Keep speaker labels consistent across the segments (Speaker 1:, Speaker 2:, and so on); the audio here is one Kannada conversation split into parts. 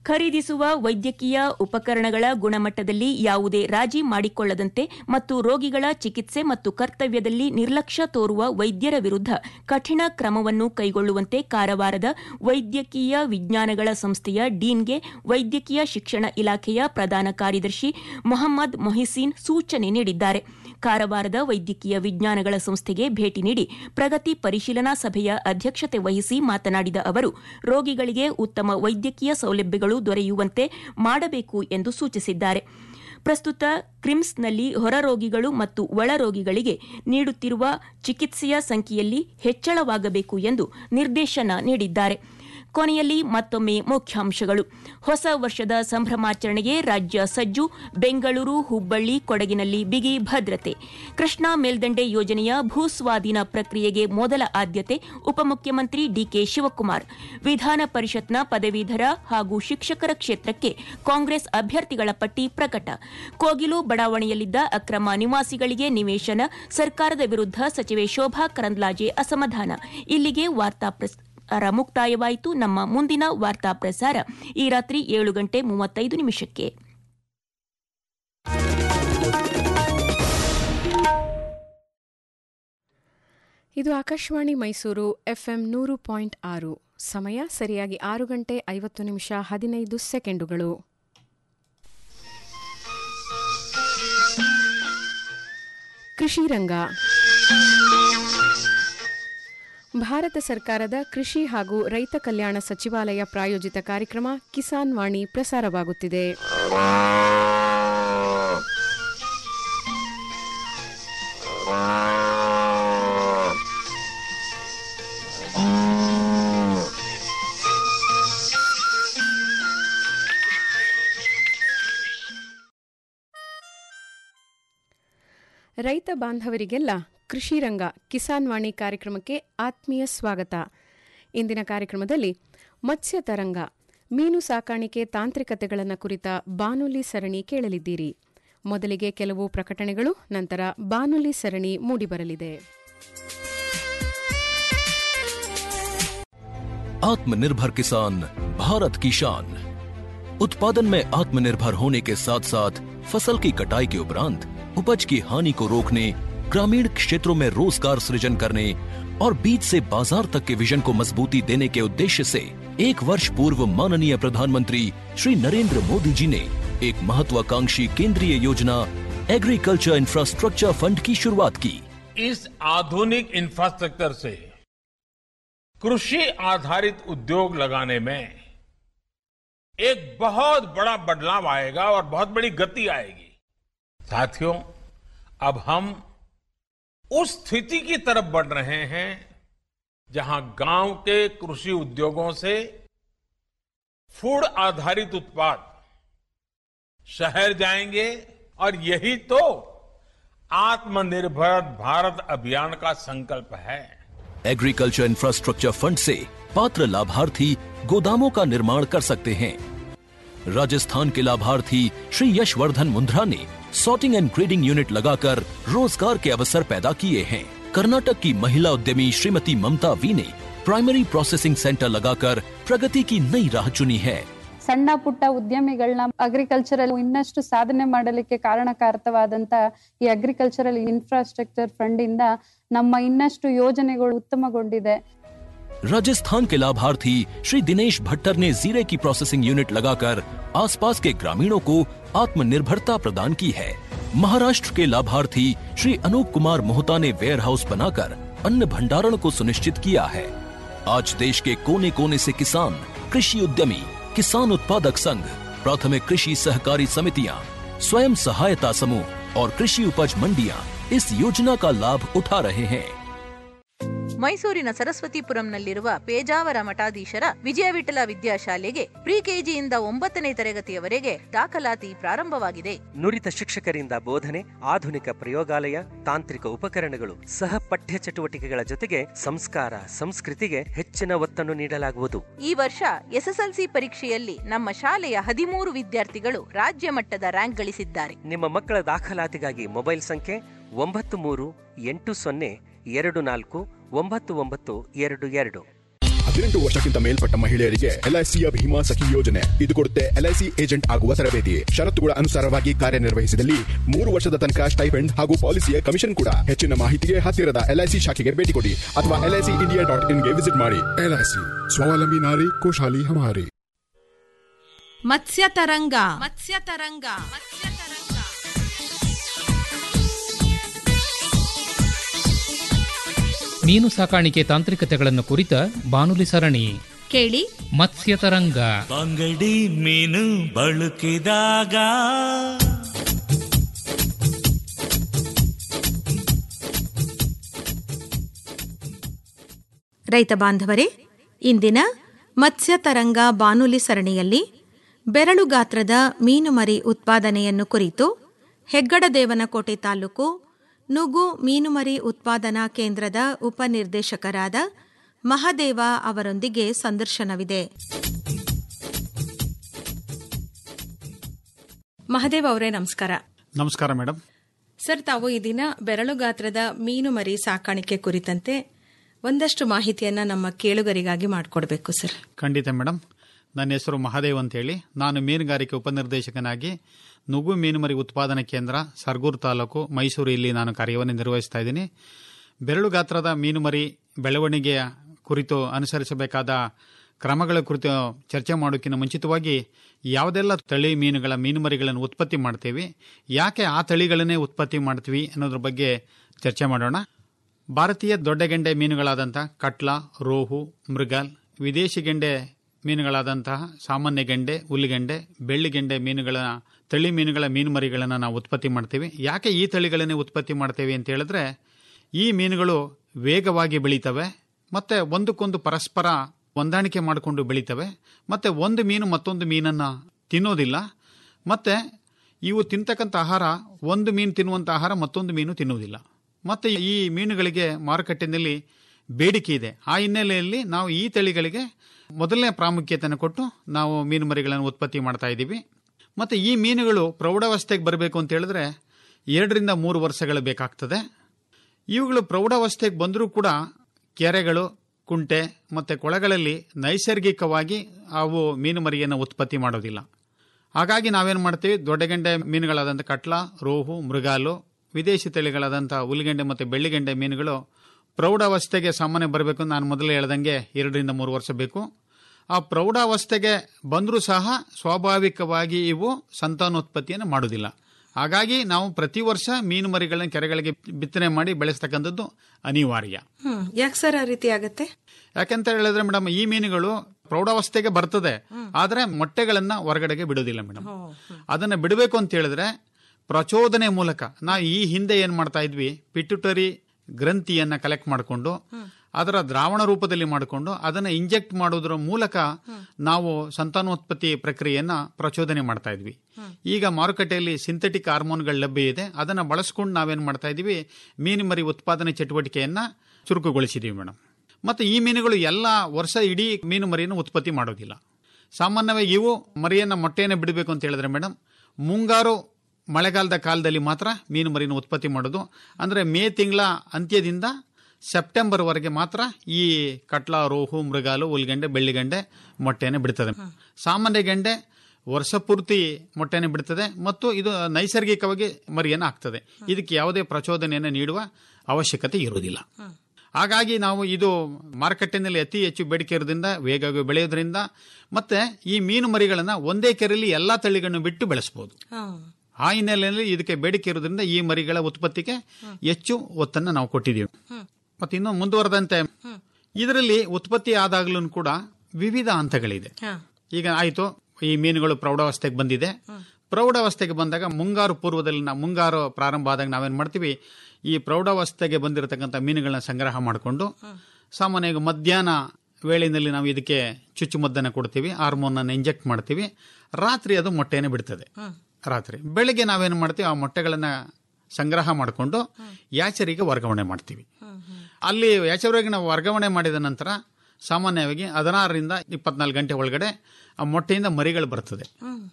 Speaker 1: ಖರೀದಿಸುವ ವೈದ್ಯಕೀಯ ಉಪಕರಣಗಳ ಗುಣಮಟ್ಟದಲ್ಲಿ ಯಾವುದೇ ರಾಜಿ ಮಾಡಿಕೊಳ್ಳದಂತೆ ಮತ್ತು ರೋಗಿಗಳ ಚಿಕಿತ್ಸೆ ಮತ್ತು ಕರ್ತವ್ಯದಲ್ಲಿ ನಿರ್ಲಕ್ಷ್ಯ ತೋರುವ ವೈದ್ಯರ ವಿರುದ್ಧ ಕಠಿಣ ಕ್ರಮವನ್ನು ಕೈಗೊಳ್ಳುವಂತೆ ಕಾರವಾರದ ವೈದ್ಯಕೀಯ ವಿಜ್ಞಾನಗಳ ಸಂಸ್ಥೆಯ ಡೀನ್ಗೆ ವೈದ್ಯಕೀಯ ಶಿಕ್ಷಣ ಇಲಾಖೆಯ ಪ್ರಧಾನ ಕಾರ್ಯದರ್ಶಿ ಮೊಹಮ್ಮದ್ ಮೊಹಿಸೀನ್ ಸೂಚನೆ ನೀಡಿದ್ದಾರೆ ಕಾರವಾರದ ವೈದ್ಯಕೀಯ ವಿಜ್ಞಾನಗಳ ಸಂಸ್ಥೆಗೆ ಭೇಟಿ ನೀಡಿ ಪ್ರಗತಿ ಪರಿಶೀಲನಾ ಸಭೆಯ ಅಧ್ಯಕ್ಷತೆ ವಹಿಸಿ ಮಾತನಾಡಿದ ಅವರು ರೋಗಿಗಳಿಗೆ ಉತ್ತಮ ವೈದ್ಯಕೀಯ ಸೌಲಭ್ಯಗಳು ದೊರೆಯುವಂತೆ ಮಾಡಬೇಕು ಎಂದು ಸೂಚಿಸಿದ್ದಾರೆ ಪ್ರಸ್ತುತ ಕ್ರಿಮ್ಸ್ನಲ್ಲಿ ಹೊರ ರೋಗಿಗಳು ಮತ್ತು ಒಳ ರೋಗಿಗಳಿಗೆ ನೀಡುತ್ತಿರುವ ಚಿಕಿತ್ಸೆಯ ಸಂಖ್ಯೆಯಲ್ಲಿ ಹೆಚ್ಚಳವಾಗಬೇಕು ಎಂದು ನಿರ್ದೇಶನ ನೀಡಿದ್ದಾರೆ ಕೊನೆಯಲ್ಲಿ ಮತ್ತೊಮ್ಮೆ ಮುಖ್ಯಾಂಶಗಳು ಹೊಸ ವರ್ಷದ ಸಂಭ್ರಮಾಚರಣೆಗೆ ರಾಜ್ಯ ಸಜ್ಜು ಬೆಂಗಳೂರು ಹುಬ್ಬಳ್ಳಿ ಕೊಡಗಿನಲ್ಲಿ ಬಿಗಿ ಭದ್ರತೆ ಕೃಷ್ಣಾ ಮೇಲ್ದಂಡೆ ಯೋಜನೆಯ ಭೂಸ್ವಾಧೀನ ಪ್ರಕ್ರಿಯೆಗೆ ಮೊದಲ ಆದ್ಯತೆ ಉಪಮುಖ್ಯಮಂತ್ರಿ ಡಿಕೆ ಶಿವಕುಮಾರ್ ವಿಧಾನ ಪರಿಷತ್ನ ಪದವೀಧರ ಹಾಗೂ ಶಿಕ್ಷಕರ ಕ್ಷೇತ್ರಕ್ಕೆ ಕಾಂಗ್ರೆಸ್ ಅಭ್ಯರ್ಥಿಗಳ ಪಟ್ಟಿ ಪ್ರಕಟ ಕೋಗಿಲು ಬಡಾವಣೆಯಲ್ಲಿದ್ದ ಅಕ್ರಮ ನಿವಾಸಿಗಳಿಗೆ ನಿವೇಶನ ಸರ್ಕಾರದ ವಿರುದ್ಧ ಸಚಿವೆ ಶೋಭಾ ಕರಂದ್ಲಾಜೆ ಅಸಮಾಧಾನ ಇಲ್ಲಿಗೆ ವಾರ್ತಾ ಪ್ರಸಾರ ಮುಕ್ತಾಯವಾಯಿತು ನಮ್ಮ ಮುಂದಿನ ವಾರ್ತಾ ಪ್ರಸಾರ ಈ ರಾತ್ರಿ ಏಳು ಗಂಟೆ ಮೂವತ್ತೈದು ನಿಮಿಷಕ್ಕೆ
Speaker 2: ಇದು ಆಕಾಶವಾಣಿ ಮೈಸೂರು ಎಫ್ಎಂ ನೂರು ಪಾಯಿಂಟ್ ಆರು ಸಮಯ ಸರಿಯಾಗಿ ಆರು ಗಂಟೆ ಐವತ್ತು ನಿಮಿಷ ಹದಿನೈದು ಸೆಕೆಂಡುಗಳು ಕೃಷಿ ರಂಗ ಭಾರತ ಸರ್ಕಾರದ ಕೃಷಿ ಹಾಗೂ ರೈತ ಕಲ್ಯಾಣ ಸಚಿವಾಲಯ ಪ್ರಾಯೋಜಿತ ಕಾರ್ಯಕ್ರಮ ಕಿಸಾನ್ ವಾಣಿ ಪ್ರಸಾರವಾಗುತ್ತಿದೆ ರೈತ ಬಾಂಧವರಿಗೆಲ್ಲ ಕೃಷಿ ರಂಗ ಕಿಸಾನ್ ವಾಣಿ ಕಾರ್ಯಕ್ರಮಕ್ಕೆ ಆತ್ಮೀಯ ಸ್ವಾಗತ ಇಂದಿನ ಕಾರ್ಯಕ್ರಮದಲ್ಲಿ ಮತ್ಸ್ಯ ತರಂಗ ಮೀನು ಸಾಕಾಣಿಕೆ ತಾಂತ್ರಿಕತೆಗಳನ್ನು ಕುರಿತ ಬಾನುಲಿ ಸರಣಿ ಕೇಳಲಿದ್ದೀರಿ ಮೊದಲಿಗೆ ಕೆಲವು ಪ್ರಕಟಣೆಗಳು ನಂತರ ಬಾನುಲಿ ಸರಣಿ ಮೂಡಿಬರಲಿದೆ
Speaker 3: आत्मनिर्भर किसान भारत की शान उत्पादन में आत्मनिर्भर होने के साथ साथ फसल की कटाई के उपरांत उपज की हानि को रोकने ग्रामीण क्षेत्रों में रोजगार सृजन करने और बीज से बाजार तक के विजन को मजबूती देने के उद्देश्य से एक वर्ष पूर्व माननीय प्रधानमंत्री श्री नरेंद्र मोदी जी ने एक महत्वाकांक्षी केंद्रीय योजना एग्रीकल्चर इंफ्रास्ट्रक्चर फंड की शुरुआत की
Speaker 4: इस आधुनिक इंफ्रास्ट्रक्चर से कृषि आधारित उद्योग लगाने में एक बहुत बड़ा बदलाव आएगा और बहुत बड़ी गति आएगी साथियों अब हम उस स्थिति की तरफ बढ़ रहे हैं जहां गांव के कृषि उद्योगों से फूड आधारित उत्पाद शहर जाएंगे और यही तो आत्मनिर्भर भारत अभियान का संकल्प है
Speaker 3: एग्रीकल्चर इंफ्रास्ट्रक्चर फंड से पात्र लाभार्थी गोदामों का निर्माण कर सकते हैं राजस्थान के लाभार्थी श्री यशवर्धन मुंद्रा ने सॉर्टिंग एंड ग्रेडिंग यूनिट लगाकर रोजगार के अवसर पैदा किए हैं कर्नाटक की महिला उद्यमी श्रीमती ममता वी ने प्राइमरी प्रोसेसिंग सेंटर लगाकर प्रगति की नई राह चुनी है
Speaker 5: ಸಣ್ಣ ಪುಟ್ಟ ಉದ್ಯಮಿಗಳನ್ನ ಅಗ್ರಿಕಲ್ಚರಲ್ ಇನ್ನಷ್ಟು ಸಾಧನೆ ಮಾಡಲಿಕ್ಕೆ ಕಾರಣಕಾರಕವಾದಂತ ಈ ಅಗ್ರಿಕಲ್ಚರಲ್ ಇನ್ಫ್ರಾಸ್ಟ್ರಕ್ಚರ್ ಫಂಡ್ ಇಂದ ನಮ್ಮ ಇನ್ನಷ್ಟು ಯೋಜನೆಗಳು ಉತ್ತಮಗೊಂಡಿದೆ
Speaker 3: राजस्थान के लाभार्थी श्री दिनेश भट्टर ने जीरे की प्रोसेसिंग यूनिट लगाकर आसपास के ग्रामीणों को आत्मनिर्भरता प्रदान की है महाराष्ट्र के लाभार्थी श्री अनूप कुमार मोहता ने वेयर हाउस बनाकर अन्न भंडारण को सुनिश्चित किया है आज देश के कोने कोने से किसान कृषि उद्यमी किसान उत्पादक संघ प्राथमिक कृषि सहकारी समितियां स्वयं सहायता समूह और कृषि उपज मंडियां इस योजना का लाभ उठा रहे हैं
Speaker 6: ಮೈಸೂರಿನ ಸರಸ್ವತಿಪುರಂನಲ್ಲಿರುವ ಪೇಜಾವರ ಮಠಾಧೀಶರ ವಿಜಯ ವಿಠಲ ವಿದ್ಯಾಶಾಲೆಗೆ ಪ್ರಿ ಕೆಜಿಯಿಂದ ಒಂಬತ್ತನೇ ತರಗತಿಯವರೆಗೆ ದಾಖಲಾತಿ ಪ್ರಾರಂಭವಾಗಿದೆ
Speaker 7: ನುರಿತ ಶಿಕ್ಷಕರಿಂದ ಬೋಧನೆ ಆಧುನಿಕ ಪ್ರಯೋಗಾಲಯ ತಾಂತ್ರಿಕ ಉಪಕರಣಗಳು ಸಹ ಪಠ್ಯ ಚಟುವಟಿಕೆಗಳ ಜೊತೆಗೆ ಸಂಸ್ಕಾರ ಸಂಸ್ಕೃತಿಗೆ ಹೆಚ್ಚಿನ ಒತ್ತನ್ನು ನೀಡಲಾಗುವುದು
Speaker 6: ಈ ವರ್ಷ ಎಸ್ಎಸ್ಎಲ್ಸಿ ಪರೀಕ್ಷೆಯಲ್ಲಿ ನಮ್ಮ ಶಾಲೆಯ ಹದಿಮೂರು ವಿದ್ಯಾರ್ಥಿಗಳು ರಾಜ್ಯ ಮಟ್ಟದ ರ್ಯಾಂಕ್ ಗಳಿಸಿದ್ದಾರೆ
Speaker 7: ನಿಮ್ಮ ಮಕ್ಕಳ ದಾಖಲಾತಿಗಾಗಿ ಮೊಬೈಲ್ ಸಂಖ್ಯೆ ಒಂಬತ್ತು ಮೂರು ಎಂಟು ಸೊನ್ನೆ ಎರಡು ನಾಲ್ಕು ಒಂಬತ್ತು ಒಂಬತ್ತು ಎರಡು ಎರಡು
Speaker 8: ಹದಿನೆಂಟು ವರ್ಷಕ್ಕಿಂತ ಮೇಲ್ಪಟ್ಟ ಮಹಿಳೆಯರಿಗೆ ಎಲ್ಐಸಿಯ ಭೀಮಾ ಸಖಿ ಯೋಜನೆ ಇದು ಕೊಡುತ್ತೆ ಎಲ್ಐಸಿ ಏಜೆಂಟ್ ಆಗುವ ತರಬೇತಿ ಷರತ್ತುಗಳ ಅನುಸಾರವಾಗಿ ಕಾರ್ಯನಿರ್ವಹಿಸಿದಲ್ಲಿ ಮೂರು ವರ್ಷದ ತನಕ ಸ್ಟೈಪೆಂಡ್ ಹಾಗೂ ಪಾಲಿಸಿಯ ಕಮಿಷನ್ ಕೂಡ ಹೆಚ್ಚಿನ ಮಾಹಿತಿಗೆ ಹತ್ತಿರದ ಎಲ್ಐಸಿ ಶಾಖೆಗೆ ಭೇಟಿ ಕೊಡಿ ಅಥವಾ ಎಲ್ಐಸಿ ಇಂಡಿಯಾ ಡಾಟ್ ಇನ್ಗೆ ವಿಸಿಟ್ ಮಾಡಿ ಎಲ್ಐಸಿ ಸ್ವಾವಲಂಬಿ ನಾರಿ ಖುಷಾಲಿ ಹಮಾರಿ
Speaker 9: ಮತ್ಸ್ಯ ತರಂಗ ಮತ್ಸ್ಯ ತರಂಗ ಮತ್ಸ್ಯ ತರಂಗ
Speaker 10: ಮೀನು ಸಾಕಾಣಿಕೆ ತಾಂತ್ರಿಕತೆಗಳನ್ನು ಕುರಿತ ಬಾನುಲಿ ಸರಣಿ
Speaker 9: ಕೇಳಿ
Speaker 10: ಮತ್ಸ್ಯ ತರಂಗ
Speaker 11: ಬಂಗಡಿ ಮೀನು ಬಳುಕಿದಾಗ
Speaker 9: ರೈತ ಬಾಂಧವರೇ ಇಂದಿನ ಮತ್ಸ್ಯ ತರಂಗ ಬಾನುಲಿ ಸರಣಿಯಲ್ಲಿ ಬೆರಳು ಗಾತ್ರದ ಮೀನುಮರಿ ಉತ್ಪಾದನೆಯನ್ನು ಕುರಿತು ಹೆಗ್ಗಡದೇವನಕೋಟೆ ತಾಲೂಕು ನುಗು ಮೀನುಮರಿ ಉತ್ಪಾದನಾ ಕೇಂದ್ರದ ಉಪನಿರ್ದೇಶಕರಾದ ಮಹದೇವ ಅವರೊಂದಿಗೆ ಸಂದರ್ಶನವಿದೆ ಮಹದೇವ್ ಅವರೇ ನಮಸ್ಕಾರ
Speaker 12: ನಮಸ್ಕಾರ ಮೇಡಮ್
Speaker 9: ಸರ್ ತಾವು ಈ ದಿನ ಬೆರಳು ಗಾತ್ರದ ಮೀನುಮರಿ ಸಾಕಾಣಿಕೆ ಕುರಿತಂತೆ ಒಂದಷ್ಟು ಮಾಹಿತಿಯನ್ನ ನಮ್ಮ ಕೇಳುಗರಿಗಾಗಿ ಮಾಡಿಕೊಡ್ಬೇಕು ಸರ್
Speaker 12: ಖಂಡಿತ ಮೇಡಮ್ ನನ್ನ ಹೆಸರು ಮಹಾದೇವ್ ಅಂತೇಳಿ ನಾನು ಮೀನುಗಾರಿಕೆ ಉಪನಿರ್ದೇಶಕನಾಗಿ ನುಗು ಮೀನುಮರಿ ಉತ್ಪಾದನಾ ಕೇಂದ್ರ ಸರ್ಗೂರು ತಾಲೂಕು ಮೈಸೂರು ಇಲ್ಲಿ ನಾನು ಕಾರ್ಯವನ್ನು ನಿರ್ವಹಿಸ್ತಾ ಇದ್ದೀನಿ ಬೆರಳು ಗಾತ್ರದ ಮೀನುಮರಿ ಬೆಳವಣಿಗೆಯ ಕುರಿತು ಅನುಸರಿಸಬೇಕಾದ ಕ್ರಮಗಳ ಕುರಿತು ಚರ್ಚೆ ಮಾಡೋಕ್ಕಿಂತ ಮುಂಚಿತವಾಗಿ ಯಾವುದೆಲ್ಲ ತಳಿ ಮೀನುಗಳ ಮೀನುಮರಿಗಳನ್ನು ಉತ್ಪತ್ತಿ ಮಾಡ್ತೀವಿ ಯಾಕೆ ಆ ತಳಿಗಳನ್ನೇ ಉತ್ಪತ್ತಿ ಮಾಡ್ತೀವಿ ಅನ್ನೋದ್ರ ಬಗ್ಗೆ ಚರ್ಚೆ ಮಾಡೋಣ ಭಾರತೀಯ ದೊಡ್ಡಗೆಂಡೆ ಮೀನುಗಳಾದಂಥ ಕಟ್ಲ ರೋಹು ಮೃಗಾಲ್ ವಿದೇಶಿ ಗೆಂಡೆ ಮೀನುಗಳಾದಂತಹ ಸಾಮಾನ್ಯ ಗೆಂಡೆ ಹುಲ್ಲಿಗೆಂಡೆ ಬೆಳ್ಳಿಗೆಂಡೆ ಮೀನುಗಳ ತಳಿ ಮೀನುಗಳ ಮೀನುಮರಿಗಳನ್ನು ನಾವು ಉತ್ಪತ್ತಿ ಮಾಡ್ತೀವಿ ಯಾಕೆ ಈ ತಳಿಗಳನ್ನೇ ಉತ್ಪತ್ತಿ ಮಾಡ್ತೇವೆ ಅಂತ ಹೇಳಿದ್ರೆ ಈ ಮೀನುಗಳು ವೇಗವಾಗಿ ಬೆಳೀತವೆ ಮತ್ತೆ ಒಂದಕ್ಕೊಂದು ಪರಸ್ಪರ ಹೊಂದಾಣಿಕೆ ಮಾಡಿಕೊಂಡು ಬೆಳೀತವೆ ಮತ್ತೆ ಒಂದು ಮೀನು ಮತ್ತೊಂದು ಮೀನನ್ನು ತಿನ್ನೋದಿಲ್ಲ ಮತ್ತೆ ಇವು ತಿಂತಕ್ಕಂಥ ಆಹಾರ ಒಂದು ಮೀನು ತಿನ್ನುವಂಥ ಆಹಾರ ಮತ್ತೊಂದು ಮೀನು ತಿನ್ನುವುದಿಲ್ಲ ಮತ್ತೆ ಈ ಮೀನುಗಳಿಗೆ ಮಾರುಕಟ್ಟೆಯಲ್ಲಿ ಬೇಡಿಕೆ ಇದೆ ಆ ಹಿನ್ನೆಲೆಯಲ್ಲಿ ನಾವು ಈ ತಳಿಗಳಿಗೆ ಮೊದಲನೇ ಪ್ರಾಮುಖ್ಯತೆಯನ್ನು ಕೊಟ್ಟು ನಾವು ಮೀನು ಮರಿಗಳನ್ನು ಉತ್ಪತ್ತಿ ಮಾಡ್ತಾ ಇದ್ದೀವಿ ಮತ್ತೆ ಈ ಮೀನುಗಳು ಪ್ರೌಢಾವಸ್ಥೆಗೆ ಬರಬೇಕು ಅಂತ ಹೇಳಿದ್ರೆ ಎರಡರಿಂದ ಮೂರು ವರ್ಷಗಳು ಬೇಕಾಗ್ತದೆ ಇವುಗಳು ಪ್ರೌಢಾವಸ್ಥೆಗೆ ಬಂದರೂ ಕೂಡ ಕೆರೆಗಳು ಕುಂಟೆ ಮತ್ತು ಕೊಳಗಳಲ್ಲಿ ನೈಸರ್ಗಿಕವಾಗಿ ಅವು ಮೀನು ಮರಿಯನ್ನು ಉತ್ಪತ್ತಿ ಮಾಡೋದಿಲ್ಲ ಹಾಗಾಗಿ ನಾವೇನು ಮಾಡ್ತೀವಿ ದೊಡ್ಡಗೆಂಡೆ ಮೀನುಗಳಾದಂಥ ಕಟ್ಲ ರೋಹು ಮೃಗಾಲು ವಿದೇಶಿ ತಳಿಗಳಾದಂಥ ಹುಲಿಗೆಂಡೆ ಮತ್ತು ಬೆಳ್ಳಿಗೆಂಡೆ ಮೀನುಗಳು ಪ್ರೌಢಾವಸ್ಥೆಗೆ ಸಾಮಾನ್ಯ ಬರಬೇಕು ನಾನು ಮೊದಲೇ ಹೇಳ್ದಂಗೆ ಎರಡರಿಂದ ಮೂರು ವರ್ಷ ಬೇಕು ಆ ಪ್ರೌಢಾವಸ್ಥೆಗೆ ಬಂದರೂ ಸಹ ಸ್ವಾಭಾವಿಕವಾಗಿ ಇವು ಸಂತಾನೋತ್ಪತ್ತಿಯನ್ನು ಮಾಡೋದಿಲ್ಲ ಹಾಗಾಗಿ ನಾವು ಪ್ರತಿ ವರ್ಷ ಮೀನು ಮರಿಗಳನ್ನ ಕೆರೆಗಳಿಗೆ ಬಿತ್ತನೆ ಮಾಡಿ ಬೆಳೆಸ್ತಕ್ಕಂಥದ್ದು ಅನಿವಾರ್ಯ
Speaker 9: ಹ್ಮ್ ಯಾಕೆ ಸರ್ ಆ ರೀತಿ ಆಗತ್ತೆ
Speaker 12: ಯಾಕೆಂತ ಹೇಳಿದ್ರೆ ಮೇಡಮ್ ಈ ಮೀನುಗಳು ಪ್ರೌಢಾವಸ್ಥೆಗೆ ಬರ್ತದೆ ಆದ್ರೆ ಮೊಟ್ಟೆಗಳನ್ನ ಹೊರಗಡೆಗೆ ಬಿಡೋದಿಲ್ಲ ಮೇಡಮ್ ಅದನ್ನ ಬಿಡಬೇಕು ಅಂತ ಹೇಳಿದ್ರೆ ಪ್ರಚೋದನೆ ಮೂಲಕ ನಾವು ಈ ಹಿಂದೆ ಏನ್ ಮಾಡ್ತಾ ಇದ್ವಿ ಪಿಟ್ಯುಟರಿ ಗ್ರಂಥಿಯನ್ನ ಕಲೆಕ್ಟ್ ಮಾಡಿಕೊಂಡು ಅದರ ದ್ರಾವಣ ರೂಪದಲ್ಲಿ ಮಾಡಿಕೊಂಡು ಅದನ್ನ ಇಂಜೆಕ್ಟ್ ಮಾಡೋದ್ರ ಮೂಲಕ ನಾವು ಸಂತಾನೋತ್ಪತ್ತಿ ಪ್ರಕ್ರಿಯೆಯನ್ನ ಪ್ರಚೋದನೆ ಮಾಡ್ತಾ ಇದ್ವಿ ಈಗ ಮಾರುಕಟ್ಟೆಯಲ್ಲಿ ಸಿಂಥೆಟಿಕ್ ಹಾರ್ಮೋನ್ಗಳು ಲಭ್ಯ ಇದೆ ಅದನ್ನ ಬಳಸ್ಕೊಂಡು ನಾವೇನ್ ಮಾಡ್ತಾ ಇದೀವಿ ಮೀನು ಮರಿ ಉತ್ಪಾದನೆ ಚಟುವಟಿಕೆಯನ್ನ ಚುರುಕುಗೊಳಿಸಿದೀವಿ ಮೇಡಮ್ ಮತ್ತೆ ಈ ಮೀನುಗಳು ಎಲ್ಲ ವರ್ಷ ಇಡೀ ಮೀನು ಮರಿಯನ್ನು ಉತ್ಪತ್ತಿ ಮಾಡೋದಿಲ್ಲ ಸಾಮಾನ್ಯವಾಗಿ ಇವು ಮರಿಯನ್ನ ಮೊಟ್ಟೆಯನ್ನು ಬಿಡಬೇಕು ಅಂತ ಹೇಳಿದ್ರೆ ಮೇಡಮ್ ಮುಂಗಾರು ಮಳೆಗಾಲದ ಕಾಲದಲ್ಲಿ ಮಾತ್ರ ಮೀನು ಮರಿನ ಉತ್ಪತ್ತಿ ಮಾಡೋದು ಅಂದ್ರೆ ಮೇ ತಿಂಗಳ ಅಂತ್ಯದಿಂದ ಸೆಪ್ಟೆಂಬರ್ವರೆಗೆ ಮಾತ್ರ ಈ ಕಟ್ಲ ರೋಹು ಮೃಗಾಲು ಉಲ್ಗಂಡೆ ಬೆಳ್ಳಿಗಂಡೆ ಮೊಟ್ಟೆಯನ್ನು ಬಿಡ್ತದೆ ಸಾಮಾನ್ಯ ಗೆಂಡೆ ವರ್ಷ ಪೂರ್ತಿ ಮೊಟ್ಟೆಯನ್ನು ಬಿಡ್ತದೆ ಮತ್ತು ಇದು ನೈಸರ್ಗಿಕವಾಗಿ ಮರಿಯನ್ನು ಆಗ್ತದೆ ಇದಕ್ಕೆ ಯಾವುದೇ ಪ್ರಚೋದನೆಯನ್ನು ನೀಡುವ ಅವಶ್ಯಕತೆ ಇರುವುದಿಲ್ಲ ಹಾಗಾಗಿ ನಾವು ಇದು ಮಾರುಕಟ್ಟೆನಲ್ಲಿ ಅತಿ ಹೆಚ್ಚು ಬೇಡಿಕೆ ಇರೋದ್ರಿಂದ ವೇಗವಾಗಿ ಬೆಳೆಯೋದ್ರಿಂದ ಮತ್ತೆ ಈ ಮೀನು ಮರಿಗಳನ್ನ ಒಂದೇ ಕೆರೆಯಲ್ಲಿ ಎಲ್ಲಾ ತಳಿಗಳನ್ನು ಬಿಟ್ಟು ಬೆಳೆಸಬಹುದು ಆ ಹಿನ್ನೆಲೆಯಲ್ಲಿ ಇದಕ್ಕೆ ಬೇಡಿಕೆ ಇರೋದ್ರಿಂದ ಈ ಮರಿಗಳ ಉತ್ಪತ್ತಿಗೆ ಹೆಚ್ಚು ಒತ್ತನ್ನು ನಾವು ಕೊಟ್ಟಿದ್ದೀವಿ ಮತ್ತೆ ಇನ್ನು ಮುಂದುವರೆದಂತೆ ಇದರಲ್ಲಿ ಉತ್ಪತ್ತಿ ಆದಾಗಲೂ ಕೂಡ ವಿವಿಧ ಹಂತಗಳಿದೆ ಈಗ ಆಯಿತು ಈ ಮೀನುಗಳು ಪ್ರೌಢಾವಸ್ಥೆಗೆ ಬಂದಿದೆ ಪ್ರೌಢಾವಸ್ಥೆಗೆ ಬಂದಾಗ ಮುಂಗಾರು ಪೂರ್ವದಲ್ಲಿ ನಾವು ಮುಂಗಾರು ಪ್ರಾರಂಭ ಆದಾಗ ನಾವೇನ್ ಮಾಡ್ತೀವಿ ಈ ಪ್ರೌಢಾವಸ್ಥೆಗೆ ಬಂದಿರತಕ್ಕಂಥ ಮೀನುಗಳನ್ನ ಸಂಗ್ರಹ ಮಾಡಿಕೊಂಡು ಸಾಮಾನ್ಯವಾಗಿ ಮಧ್ಯಾಹ್ನ ವೇಳೆಯಲ್ಲಿ ನಾವು ಇದಕ್ಕೆ ಚುಚ್ಚುಮದ್ದನ್ನು ಕೊಡ್ತೀವಿ ಹಾರ್ಮೋನ್ ಅನ್ನು ಇಂಜೆಕ್ಟ್ ಮಾಡ್ತೀವಿ ರಾತ್ರಿ ಅದು ಮೊಟ್ಟೆಯನ್ನು ಬಿಡ್ತದೆ ರಾತ್ರಿ ಬೆಳಿಗ್ಗೆ ನಾವೇನು ಮಾಡ್ತೀವಿ ಆ ಮೊಟ್ಟೆಗಳನ್ನ ಸಂಗ್ರಹ ಮಾಡಿಕೊಂಡು ಯಾಚರಿಗೆ ವರ್ಗಾವಣೆ ಮಾಡ್ತೀವಿ ಅಲ್ಲಿ ಯಾಚರಿಗೆ ನಾವು ವರ್ಗಾವಣೆ ಮಾಡಿದ ನಂತರ ಸಾಮಾನ್ಯವಾಗಿ ಹದಿನಾರರಿಂದ ಇಪ್ಪತ್ನಾಲ್ಕು ಗಂಟೆ ಒಳಗಡೆ ಆ ಮೊಟ್ಟೆಯಿಂದ ಮರಿಗಳು ಬರ್ತದೆ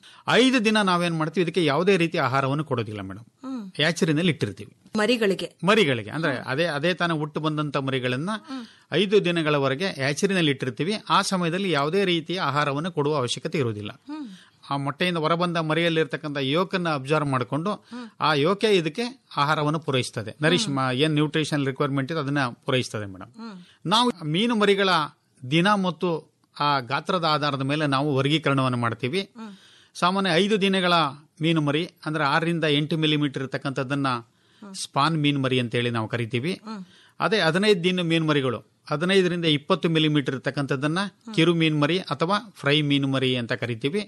Speaker 12: ಐದು ದಿನ ನಾವೇನ್ ಮಾಡ್ತೀವಿ ಇದಕ್ಕೆ ಯಾವುದೇ ರೀತಿಯ ಆಹಾರವನ್ನು ಕೊಡೋದಿಲ್ಲ ಮೇಡಮ್ ಹ್ಯಾಚರಿನಲ್ಲಿ ಇಟ್ಟಿರ್ತೀವಿ
Speaker 9: ಮರಿಗಳಿಗೆ
Speaker 12: ಮರಿಗಳಿಗೆ ಅಂದ್ರೆ ಅದೇ ಅದೇ ತಾನೇ ಹುಟ್ಟು ಬಂದಂತ ಮರಿಗಳನ್ನ ಐದು ದಿನಗಳವರೆಗೆ ಹ್ಯಾಚರಿನಲ್ಲಿ ಇಟ್ಟಿರ್ತೀವಿ ಆ ಸಮಯದಲ್ಲಿ ಯಾವುದೇ ರೀತಿಯ ಆಹಾರವನ್ನು ಕೊಡುವ ಅವಶ್ಯಕತೆ ಇರುವುದಿಲ್ಲ ಆ ಮೊಟ್ಟೆಯಿಂದ ಹೊರಬಂದ ಮರಿಯಲ್ಲಿರ್ತಕ್ಕಂಥ ಯೋಕನ್ನ ಅಬ್ಸರ್ವ್ ಮಾಡಿಕೊಂಡು ಆ ಯೋಕೆ ಇದಕ್ಕೆ ಆಹಾರವನ್ನು ಪೂರೈಸ್ತದೆ ನರಿಶ್ ಏನ್ ನ್ಯೂಟ್ರಿಷನ್ ರಿಕ್ವೈರ್ಮೆಂಟ್ ಇದೆ ಅದನ್ನ ಪೂರೈಸ್ತದೆ ಮೇಡಮ್ ನಾವು ಮೀನು ಮರಿಗಳ ದಿನ ಮತ್ತು ಆ ಗಾತ್ರದ ಆಧಾರದ ಮೇಲೆ ನಾವು ವರ್ಗೀಕರಣವನ್ನು ಮಾಡ್ತೀವಿ ಸಾಮಾನ್ಯ ಐದು ದಿನಗಳ ಮೀನು ಮರಿ ಅಂದ್ರೆ ಆರರಿಂದ ಎಂಟು ಮಿಲಿಮೀಟರ್ ಇರತಕ್ಕಂಥದ್ದನ್ನ ಸ್ಪಾನ್ ಮೀನು ಮರಿ ಅಂತೇಳಿ ನಾವು ಕರಿತೀವಿ ಅದೇ ಹದಿನೈದು ದಿನ ಮೀನು ಮರಿಗಳು ಹದಿನೈದರಿಂದ ಇಪ್ಪತ್ತು ಮಿಲಿಮೀಟರ್ ಇರತಕ್ಕಂಥದ್ದನ್ನ ಕಿರು ಮೀನು ಮರಿ ಅಥವಾ ಫ್ರೈ ಮೀನು ಮರಿ ಅಂತ ಕರಿತೀವಿ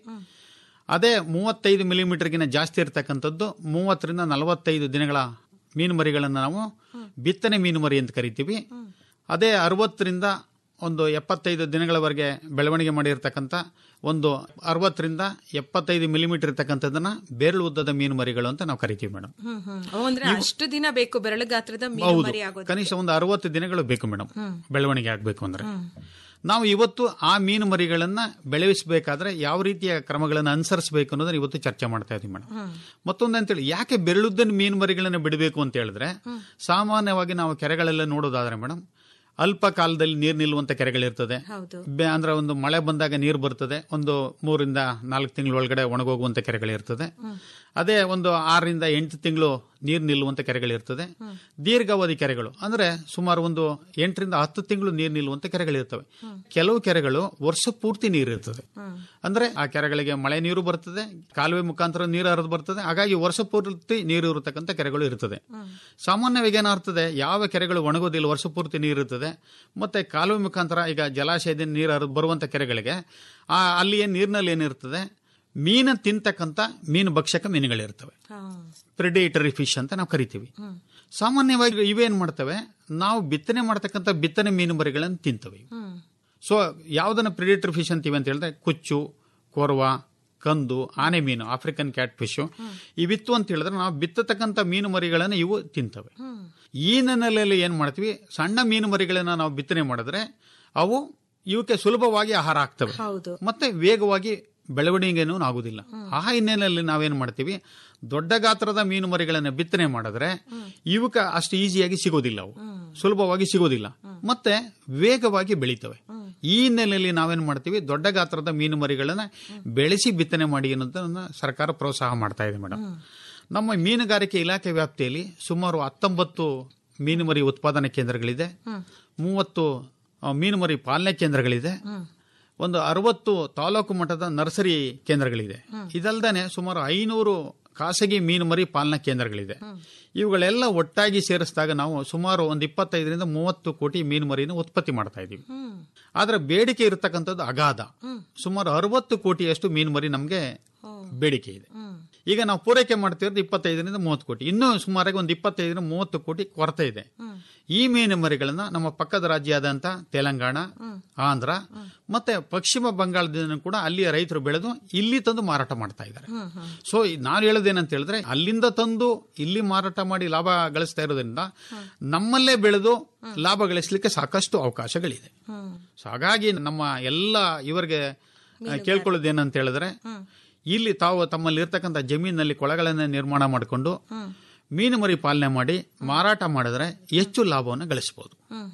Speaker 12: ಅದೇ ಮೂವತ್ತೈದು ಮಿಲಿಮೀಟರ್ಗಿನ ಜಾಸ್ತಿ ಇರತಕ್ಕಂಥದ್ದು ಮೂವತ್ತರಿಂದ ನಲವತ್ತೈದು ದಿನಗಳ ಮೀನು ಮರಿಗಳನ್ನು ನಾವು ಬಿತ್ತನೆ ಮೀನು ಮರಿ ಅಂತ ಕರಿತೀವಿ ಅದೇ ಅರವತ್ತರಿಂದ ಒಂದು ಎಪ್ಪತ್ತೈದು ದಿನಗಳವರೆಗೆ ಬೆಳವಣಿಗೆ ಮಾಡಿರ್ತಕ್ಕಂಥ ಒಂದು ಅರವತ್ತರಿಂದ ಎಪ್ಪತ್ತೈದು ಮಿಲಿಮೀಟರ್ ಇರ್ತಕ್ಕಂಥದ್ದನ್ನ ಬೇರಳು ಉದ್ದದ ಮೀನು ಮರಿಗಳು ಅಂತ ನಾವು ಕರಿತೀವಿ ಮೇಡಮ್
Speaker 9: ಹ್ಮ್ ಹ್ಮ್ ಓ, ಅಂದ್ರೆ ಅಷ್ಟು ದಿನ ಬೇಕು ಬೆರಳು ಗಾತ್ರದ ಮೀನು
Speaker 12: ಹೌದು
Speaker 9: ಮರಿ ಆಗೋದು
Speaker 12: ಕನಿಷ್ಠ ಒಂದು ಅರವತ್ತು ದಿನಗಳು ಬೇಕು ಮೇಡಮ್ ಬೆಳವಣಿಗೆ ಆಗಬೇಕು ಅಂದ್ರೆ ನಾವು ಇವತ್ತು ಆ ಮೀನು ಮರಿಗಳನ್ನ ಬೆಳೆಸಬೇಕಾದ್ರೆ ಯಾವ ರೀತಿಯ ಕ್ರಮಗಳನ್ನು ಅನುಸರಿಸಬೇಕು ಅನ್ನೋದನ್ನ ಇವತ್ತು ಚರ್ಚೆ ಮಾಡ್ತಾ ಇದೀವಿ ಮೇಡಮ್ ಮತ್ತೊಂದು ಅಂತೇಳಿ ಯಾಕೆ ಬೆರಳುದ್ದನ ಮೀನು ಮರಿಗಳನ್ನ ಬಿಡಬೇಕು ಅಂತ ಹೇಳಿದ್ರೆ ಸಾಮಾನ್ಯವಾಗಿ ನಾವು ಕೆರೆಗಳೆಲ್ಲ ನೋಡೋದಾದ್ರೆ ಮೇಡಮ್ ಅಲ್ಪ ಕಾಲದಲ್ಲಿ ನೀರು ನಿಲ್ಲುವಂತ ಕೆರೆಗಳಿರ್ತದೆ
Speaker 9: ಹೌದು
Speaker 12: ಬೆ- ಅಂದ್ರೆ ಒಂದು ಮಳೆ ಬಂದಾಗ ನೀರು ಬರ್ತದೆ ಒಂದು ಮೂರಿಂದ ನಾಲ್ಕು ತಿಂಗಳ ಒಳಗಡೆ ಒಣಗೋಗುವಂತ ಕೆರೆಗಳಿರ್ತದೆ ಅದೇ ಒಂದು ಆರರಿಂದ ಎಂಟು ತಿಂಗಳು ನೀರು ನಿಲ್ಲುವಂತ ಕೆರೆಗಳಿರ್ತದೆ ದೀರ್ಘಾವಧಿ ಕೆರೆಗಳು ಅಂದ್ರೆ ಸುಮಾರು ಒಂದು ಎಂಟರಿಂದ ಹತ್ತು ತಿಂಗಳು ನೀರು ನಿಲ್ಲುವಂತ ಕೆರೆಗಳಿರ್ತವೆ ಕೆಲವು ಕೆರೆಗಳು ವರ್ಷ ಪೂರ್ತಿ ನೀರು ಇರ್ತದೆ ಅಂದ್ರೆ ಆ ಕೆರೆಗಳಿಗೆ ಮಳೆ ನೀರು ಬರ್ತದೆ ಕಾಲುವೆ ಮುಖಾಂತರ ನೀರು ಹರಿದು ಬರ್ತದೆ ಹಾಗಾಗಿ ವರ್ಷ ಪೂರ್ತಿ ನೀರು ಇರತಕ್ಕಂಥ ಕೆರೆಗಳು ಇರ್ತದೆ ಸಾಮಾನ್ಯವಾಗಿ ಏನಾಗ್ತದೆ ಯಾವ ಕೆರೆಗಳು ಒಣಗೋದಿಲ್ಲ ವರ್ಷ ಪೂರ್ತಿ ನೀರು ಇರ್ತದೆ ಮತ್ತೆ ಕಾಲುವೆ ಮುಖಾಂತರ ಈಗ ಜಲಾಶಯದಿಂದ ನೀರು ಹರಿದು ಬರುವಂತ ಕೆರೆಗಳಿಗೆ ಆ ಅಲ್ಲಿ ಏನ್ ನೀರಿನಲ್ಲಿ ಏನಿರ್ತದೆ ಮೀನ ತಿಂತಕ್ಕಂಥ ಮೀನು ಭಕ್ಷಕ ಮೀನುಗಳಿರ್ತವೆ ಪ್ರಿಡೇಟರಿ ಫಿಶ್ ಅಂತ ನಾವು ಕರಿತೀವಿ ಸಾಮಾನ್ಯವಾಗಿ ಇವೇನ್ ಮಾಡ್ತವೆ ನಾವು ಬಿತ್ತನೆ ಮಾಡ್ತಕ್ಕಂಥ ಬಿತ್ತನೆ ಮೀನು ಮರಿಗಳನ್ನು ತಿಂತವೆ ಸೊ ಯಾವ್ದನ್ನ ಪ್ರಿಡೇಟರಿ ಫಿಶ್ ಅಂತೀವಿ ಅಂತ ಹೇಳಿದ್ರೆ ಕುಚ್ಚು ಕೊರವ ಕಂದು ಆನೆ ಮೀನು ಆಫ್ರಿಕನ್ ಕ್ಯಾಟ್ ಫಿಶ್ ಇವಿತ್ತು ಅಂತ ಹೇಳಿದ್ರೆ ನಾವು ಬಿತ್ತತಕ್ಕಂಥ ಮೀನು ಮರಿಗಳನ್ನು ಇವು ತಿಂತವೆ ಈ ನೆಲೆಯಲ್ಲಿ ಏನ್ ಮಾಡ್ತೀವಿ ಸಣ್ಣ ಮೀನು ಮರಿಗಳನ್ನ ನಾವು ಬಿತ್ತನೆ ಮಾಡಿದ್ರೆ ಅವು ಇವಕ್ಕೆ ಸುಲಭವಾಗಿ ಆಹಾರ ಆಗ್ತವೆ
Speaker 9: ಹೌದು
Speaker 12: ಮತ್ತೆ ವೇಗವಾಗಿ ಬೆಳವಣಿಗೆನೂ ಆಗುದಿಲ್ಲ ಆ ಹಿನ್ನೆಲೆಯಲ್ಲಿ ನಾವೇನ್ ಮಾಡ್ತೀವಿ ದೊಡ್ಡ ಗಾತ್ರದ ಮೀನು ಮರಿಗಳನ್ನ ಬಿತ್ತನೆ ಮಾಡಿದ್ರೆ ಇವಕ್ಕ ಅಷ್ಟು ಈಸಿಯಾಗಿ ಸಿಗೋದಿಲ್ಲ ಅವು ಸುಲಭವಾಗಿ ಸಿಗೋದಿಲ್ಲ ಮತ್ತೆ ವೇಗವಾಗಿ ಬೆಳೀತವೆ ಈ ಹಿನ್ನೆಲೆಯಲ್ಲಿ ನಾವೇನ್ ಮಾಡ್ತೀವಿ ದೊಡ್ಡ ಗಾತ್ರದ ಮೀನು ಮರಿಗಳನ್ನ ಬೆಳೆಸಿ ಬಿತ್ತನೆ ಮಾಡಿ ಅನ್ನೋದನ್ನ ಸರ್ಕಾರ ಪ್ರೋತ್ಸಾಹ ಮಾಡ್ತಾ ಇದೆ ಮೇಡಮ್ ನಮ್ಮ ಮೀನುಗಾರಿಕೆ ಇಲಾಖೆ ವ್ಯಾಪ್ತಿಯಲ್ಲಿ ಸುಮಾರು ಹತ್ತೊಂಬತ್ತು ಮೀನುಮರಿ ಉತ್ಪಾದನಾ ಕೇಂದ್ರಗಳಿದೆ ಮೂವತ್ತು ಆ, ಮೀನುಮರಿ ಪಾಲನೆ ಕೇಂದ್ರಗಳಿದೆ ಒಂದು ಅರವತ್ತು ತಾಲೂಕು ಮಟ್ಟದ ನರ್ಸರಿ ಕೇಂದ್ರಗಳಿದೆ ಇದಲ್ದೇನೆ ಸುಮಾರು ಐನೂರು ಖಾಸಗಿ ಮೀನುಮರಿ ಪಾಲನಾ ಕೇಂದ್ರಗಳಿದೆ ಇವುಗಳೆಲ್ಲ ಒಟ್ಟಾಗಿ ಸೇರಿಸಿದಾಗ ನಾವು ಸುಮಾರು ಒಂದು ಇಪ್ಪತ್ತೈದರಿಂದ ಮೂವತ್ತು ಕೋಟಿ ಮೀನುಮರಿನ ಉತ್ಪತ್ತಿ ಮಾಡ್ತಾ ಇದೀವಿ ಆದ್ರೆ ಬೇಡಿಕೆ ಇರತಕ್ಕಂಥದ್ದು ಅಗಾಧ ಸುಮಾರು ಅರವತ್ತು ಕೋಟಿಯಷ್ಟು ಮೀನುಮರಿ ನಮಗೆ ಬೇಡಿಕೆ ಇದೆ ಈಗ ನಾವು ಪೂರೈಕೆ ಮಾಡ್ತಿರೋದು ಇಪ್ಪತ್ತೈದರಿಂದ ಮೂವತ್ತು ಕೋಟಿ ಇನ್ನೂ ಸುಮಾರಾಗಿ ಒಂದು ಇಪ್ಪತ್ತೈದರಿಂದ ಮೂವತ್ತು ಕೋಟಿ ಕೊರತೆ ಇದೆ ಈ ಮೀನು ಮರಿಗಳನ್ನ ನಮ್ಮ ಪಕ್ಕದ ರಾಜ್ಯ ಆದಂತ ತೆಲಂಗಾಣ ಆಂಧ್ರ ಮತ್ತೆ ಪಶ್ಚಿಮ ಬಂಗಾಳದಿಂದ ಕೂಡ ಅಲ್ಲಿಯ ರೈತರು ಬೆಳೆದು ಇಲ್ಲಿ ತಂದು ಮಾರಾಟ ಮಾಡ್ತಾ ಇದ್ದಾರೆ ಸೊ ನಾನು ಹೇಳೋದೇನಂತ ಹೇಳಿದ್ರೆ ಅಲ್ಲಿಂದ ತಂದು ಇಲ್ಲಿ ಮಾರಾಟ ಮಾಡಿ ಲಾಭ ಗಳಿಸ್ತಾ ಇರೋದ್ರಿಂದ ನಮ್ಮಲ್ಲೇ ಬೆಳೆದು ಲಾಭ ಗಳಿಸಲಿಕ್ಕೆ ಸಾಕಷ್ಟು ಅವಕಾಶಗಳಿದೆ ಸೊ ಹಾಗಾಗಿ ನಮ್ಮ ಎಲ್ಲ ಇವರಿಗೆ ಕೇಳ್ಕೊಳ್ಳೋದೇನಂತ ಹೇಳಿದ್ರೆ ಇಲ್ಲಿ ತಾವು ತಮ್ಮಲ್ಲಿ ಇರ್ತಕ್ಕಂಥ ಜಮೀನಿನಲ್ಲಿ ಕೊಳಗಳನ್ನ ನಿರ್ಮಾಣ ಮಾಡಿಕೊಂಡು ಮೀನು ಮರಿ ಪಾಲನೆ ಮಾಡಿ ಮಾರಾಟ ಮಾಡಿದ್ರೆ ಹೆಚ್ಚು ಲಾಭವನ್ನು ಗಳಿಸಬಹುದು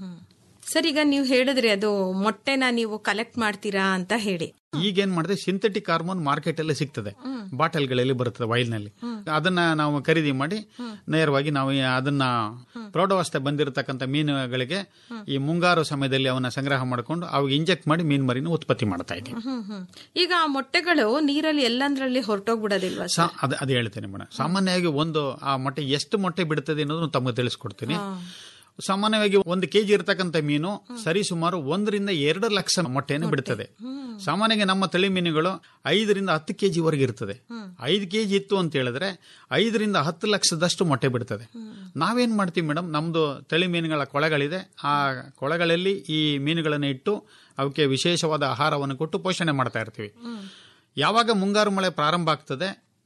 Speaker 9: ಸರ್ ಈಗ ನೀವು ಹೇಳಿದ್ರಿ ಅದು ಮೊಟ್ಟೆನ ನೀವು ಕಲೆಕ್ಟ್ ಮಾಡ್ತೀರಾ ಅಂತ ಹೇಳಿ
Speaker 12: ಈಗೇನ್ ಮಾಡಿದ್ರೆ ಸಿಂಥೆಟಿಕ್ ಹಾರ್ಮೋನ್ ಮಾರ್ಕೆಟ್ ಅಲ್ಲಿ ಸಿಗ್ತದೆ ಬಾಟಲ್ಗಳಲ್ಲಿ ಬರುತ್ತದೆ ವೈಲ್ ನಲ್ಲಿ ಅದನ್ನ ನಾವು ಖರೀದಿ ಮಾಡಿ ನೇರವಾಗಿ ನಾವು ಈ- ಅದನ್ನ ಪ್ರೌಢಾವಸ್ಥೆ ಬಂದಿರತಕ್ಕಂಥ ಮೀನುಗಳಿಗೆ ಈ ಮುಂಗಾರು ಸಮಯದಲ್ಲಿ ಅವನ್ನ ಸಂಗ್ರಹ ಮಾಡಿಕೊಂಡು ಅವಾಗ ಇಂಜೆಕ್ಟ್ ಮಾಡಿ ಮೀನು ಮರಿನ ಉತ್ಪತ್ತಿ ಮಾಡ್ತಾ ಇದ್ದೀವಿ
Speaker 9: ಹ್ಮ್ ಹ್ಮ್ ಈಗ ಆ ಮೊಟ್ಟೆಗಳು ನೀರಲ್ಲಿ ಎಲ್ಲಂದ್ರಲ್ಲಿ ಹೊರಟೋಗ್ಬಿಡೋದಿಲ್ವಾ
Speaker 12: ಸಾ- ಅದ್ ಅದೇ ಹೇಳ್ತೇನೆ ಮೇಡಮ್ ಸಾಮಾನ್ಯವಾಗಿ ಒಂದು ಆ ಮೊಟ್ಟೆ ಎಷ್ಟು ಮೊಟ್ಟೆ ಬಿಡುತ್ತದೆ ಅನ್ನೋದನ್ನು ತಮಗೆ ತಿಳಿಸ್ಕೊಡ್ತೀನಿ ಸಾಮಾನ್ಯವಾಗಿ ಒಂದು ಕೆಜಿ ಇರತಕ್ಕಂಥ ಮೀನು ಸರಿ ಸುಮಾರು ಒಂದರಿಂದ ಎರಡು ಲಕ್ಷ ಮೊಟ್ಟೆಯನ್ನು ಬಿಡುತ್ತದೆ ಸಾಮಾನ್ಯವಾಗಿ ನಮ್ಮ ತಳಿ ಮೀನುಗಳು ಐದರಿಂದ ಹತ್ತು ಕೆಜಿ ವರೆಗೆ ಇರ್ತದೆ ಐದು ಕೆಜಿ ಇತ್ತು ಅಂತ ಹೇಳಿದ್ರೆ ಐದರಿಂದ ಹತ್ತು ಲಕ್ಷದಷ್ಟು ಮೊಟ್ಟೆ ಬಿಡ್ತದೆ ನಾವೇನ್ ಮಾಡ್ತೀವಿ ಮೇಡಮ್ ನಮ್ದು ತಳಿ ಮೀನುಗಳ ಕೊಳಗಳಿದೆ ಆ ಕೊಳಗಳಲ್ಲಿ ಈ ಮೀನುಗಳನ್ನು ಇಟ್ಟು ಅವಕ್ಕೆ ವಿಶೇಷವಾದ ಆಹಾರವನ್ನು ಕೊಟ್ಟು ಪೋಷಣೆ ಮಾಡ್ತಾ ಇರ್ತೀವಿ ಯಾವಾಗ ಮುಂಗಾರು ಮಳೆ ಪ್ರಾರಂಭ ಆಗ್ತದೆ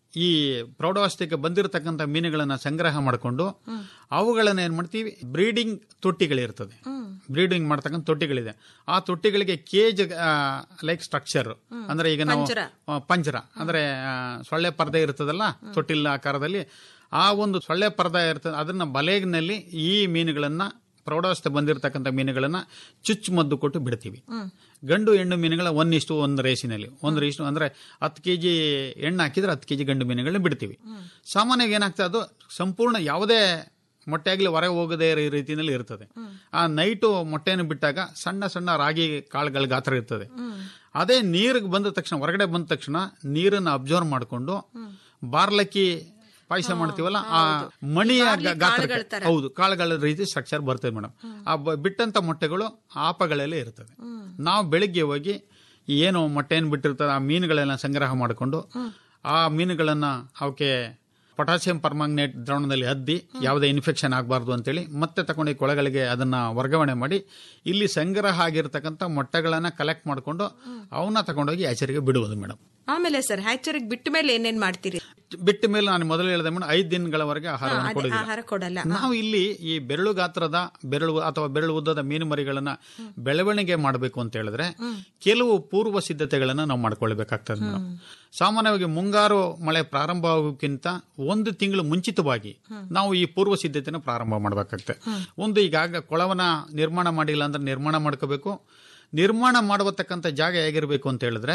Speaker 12: ಈ ಪ್ರೌಢಾವಸ್ಥೆಗೆ ಬಂದಿರತಕ್ಕಂಥ ಮೀನುಗಳನ್ನ ಸಂಗ್ರಹ ಮಾಡಿಕೊಂಡು ಅವುಗಳನ್ನ ಏನ್ ಮಾಡ್ತೀವಿ ಬ್ರೀಡಿಂಗ್ ತೊಟ್ಟಿಗಳಿರ್ತದೆ ಬ್ರೀಡಿಂಗ್ ಮಾಡ್ತಕ್ಕಂಥ ತೊಟ್ಟಿಗಳಿದೆ ಆ ತೊಟ್ಟಿಗಳಿಗೆ ಕೇಜ್ ಲೈಕ್ ಸ್ಟ್ರಕ್ಚರ್ ಅಂದ್ರೆ ಈಗ ನಾವು
Speaker 9: ಪಂಜರ.
Speaker 12: ಆ, ಪಂಜರ ಅಂದ್ರೆ ಆ, ಸೊಳ್ಳೆ ಪರದೆ ಇರ್ತದಲ್ಲ ತೊಟ್ಟಿಲ್ಲ ಆಕಾರದಲ್ಲಿ ಆ ಒಂದು ಸೊಳ್ಳೆ ಪರದೆ ಇರ್ತದೆ ಅದನ್ನ ಬಲೆನಲ್ಲಿ ಈ ಮೀನುಗಳನ್ನ ಪ್ರೌಢಾವಸ್ಥೆ ಬಂದಿರತಕ್ಕಂಥ ಮೀನುಗಳನ್ನ ಚುಚ್ಚು ಮದ್ದು ಕೊಟ್ಟು ಬಿಡ್ತೀವಿ ಗಂಡು ಹೆಣ್ಣು ಮೀನುಗಳ ಒನ್ ಇಷ್ಟು ಒಂದು ರೇಸಿನಲ್ಲಿ ಒಂದು ರೇಷು ಅಂದ್ರೆ ಹತ್ತು ಕೆ ಜಿ ಹೆಣ್ಣು ಹಾಕಿದ್ರೆ ಹತ್ತು ಕೆ ಜಿ ಗಂಡು ಮೀನುಗಳನ್ನ ಬಿಡ್ತೀವಿ ಸಾಮಾನ್ಯವಾಗಿ ಏನಾಗ್ತದೆ ಅದು ಸಂಪೂರ್ಣ ಯಾವುದೇ ಮೊಟ್ಟೆ ಆಗಲಿ ಹೊರಗೆ ಹೋಗದೇ ಇರೋ ರೀತಿಯಲ್ಲಿ ಇರ್ತದೆ ಆ ನೈಟು ಮೊಟ್ಟೆಯನ್ನು ಬಿಟ್ಟಾಗ ಸಣ್ಣ ಸಣ್ಣ ರಾಗಿ ಕಾಳುಗಳ ಗಾತ್ರ ಇರ್ತದೆ ಅದೇ ನೀರಿಗೆ ಬಂದ ತಕ್ಷಣ ಹೊರಗಡೆ ಬಂದ ತಕ್ಷಣ ನೀರನ್ನು ಅಬ್ಸರ್ವ್ ಮಾಡಿಕೊಂಡು ಬಾರ್ಲಕ್ಕಿ ಪಾಯಸ ಮಾಡ್ತೀವಲ್ಲ ಆ ಮಣಿಯ ಗ- ಗಾತ್ರ ಹೌದು ಕಾಳುಗಳ ರೀತಿ ಸ್ಟ್ರಕ್ಚರ್ ಬರ್ತದೆ ಮೇಡಮ್ ಆ ಬ- ಬಿಟ್ಟಂತ ಮೊಟ್ಟೆಗಳು ಆಪಗಳಲ್ಲೇ ಇರ್ತದೆ ನಾವು ಬೆಳಿಗ್ಗೆ ಹೋಗಿ ಏನು ಮೊಟ್ಟೆಯನ್ನು ಬಿಟ್ಟಿರ್ತದೆ ಆ ಮೀನುಗಳೆಲ್ಲ ಸಂಗ್ರಹ ಮಾಡಿಕೊಂಡು ಆ ಮೀನುಗಳನ್ನ ಅವಕ್ಕೆ ಪೊಟ್ಯಾಸಿಯಂ ಪರ್ಮಾಂಗನೇಟ್ ದ್ರಾವಣದಲ್ಲಿ ಅದ್ದಿ ಯಾವುದೇ ಇನ್ಫೆಕ್ಷನ್ ಆಗಬಾರ್ದು ಅಂತೇಳಿ ಮತ್ತೆ ತಗೊಂಡು ಈ ಕೊಳಗಳಿಗೆ ಅದನ್ನ ವರ್ಗಾವಣೆ ಮಾಡಿ ಇಲ್ಲಿ ಸಂಗ್ರಹ ಆಗಿರ್ತಕ್ಕಂಥ ಮೊಟ್ಟೆಗಳನ್ನ ಕಲೆಕ್ಟ್ ಮಾಡಿಕೊಂಡು ಅವನ್ನ ತಗೊಂಡೋಗಿ ಆಚರಿಗೆ ಬಿಡುವುದು ಮೇಡಮ್
Speaker 9: ಆಮೇಲೆ ಸರ್ ಹ್ಯಾಚರಿಗೆ ಬಿಟ್ಟ ಮೇಲೆ ಏನೇನ್ ಮಾಡ್ತೀರಿ
Speaker 12: ಬಿಟ್ಟ ಮೇಲೆ ನಾನು ಮೊದಲು ಹೇಳಿದೆ ಮೇಡಮ್ ಐದು ದಿನಗಳವರೆಗೆ ಆಹಾರವನ್ನು
Speaker 9: ಅದೇ
Speaker 12: ಕೊಡೋದಿಲ್ಲ
Speaker 9: ಆಹಾರ ಕೊಡಲ್ಲ
Speaker 12: ನಾವು ಇಲ್ಲಿ ಈ ಬೆರಳು ಗಾತ್ರದ ಬೆರಳು ಅಥವಾ ಬೆರಳು ಉದ್ದದ ಮೀನು ಮರಿಗಳನ್ನ ಬೆಳವಣಿಗೆ ಮಾಡಬೇಕು ಅಂತ ಹೇಳಿದ್ರೆ ಕೆಲವು ಪೂರ್ವ ಸಿದ್ಧತೆಗಳನ್ನ ನಾವು ಮಾಡ್ಕೊಳ್ಬೇಕಾಗ್ತದೆ ಮೇಡಮ್ ಸಾಮಾನ್ಯವಾಗಿ ಮುಂಗಾರು ಮಳೆ ಪ್ರಾರಂಭ ಆಗೋಕ್ಕಿಂತ ಒಂದು ತಿಂಗಳು ಮುಂಚಿತವಾಗಿ ನಾವು ಈ ಪೂರ್ವ ಸಿದ್ಧತೆನ ಪ್ರಾರಂಭ ಮಾಡಬೇಕಾಗ್ತದೆ ಒಂದು ಈಗಾಗ ಕೊಳವನ ನಿರ್ಮಾಣ ಮಾಡಿಲ್ಲ ಅಂದ್ರೆ ನಿರ್ಮಾಣ ಮಾಡ್ಕೋಬೇಕು ನಿರ್ಮಾಣ ಮಾಡಬತಕ್ಕಂಥ ಜಾಗ ಹೇಗಿರಬೇಕು ಅಂತ ಹೇಳಿದ್ರೆ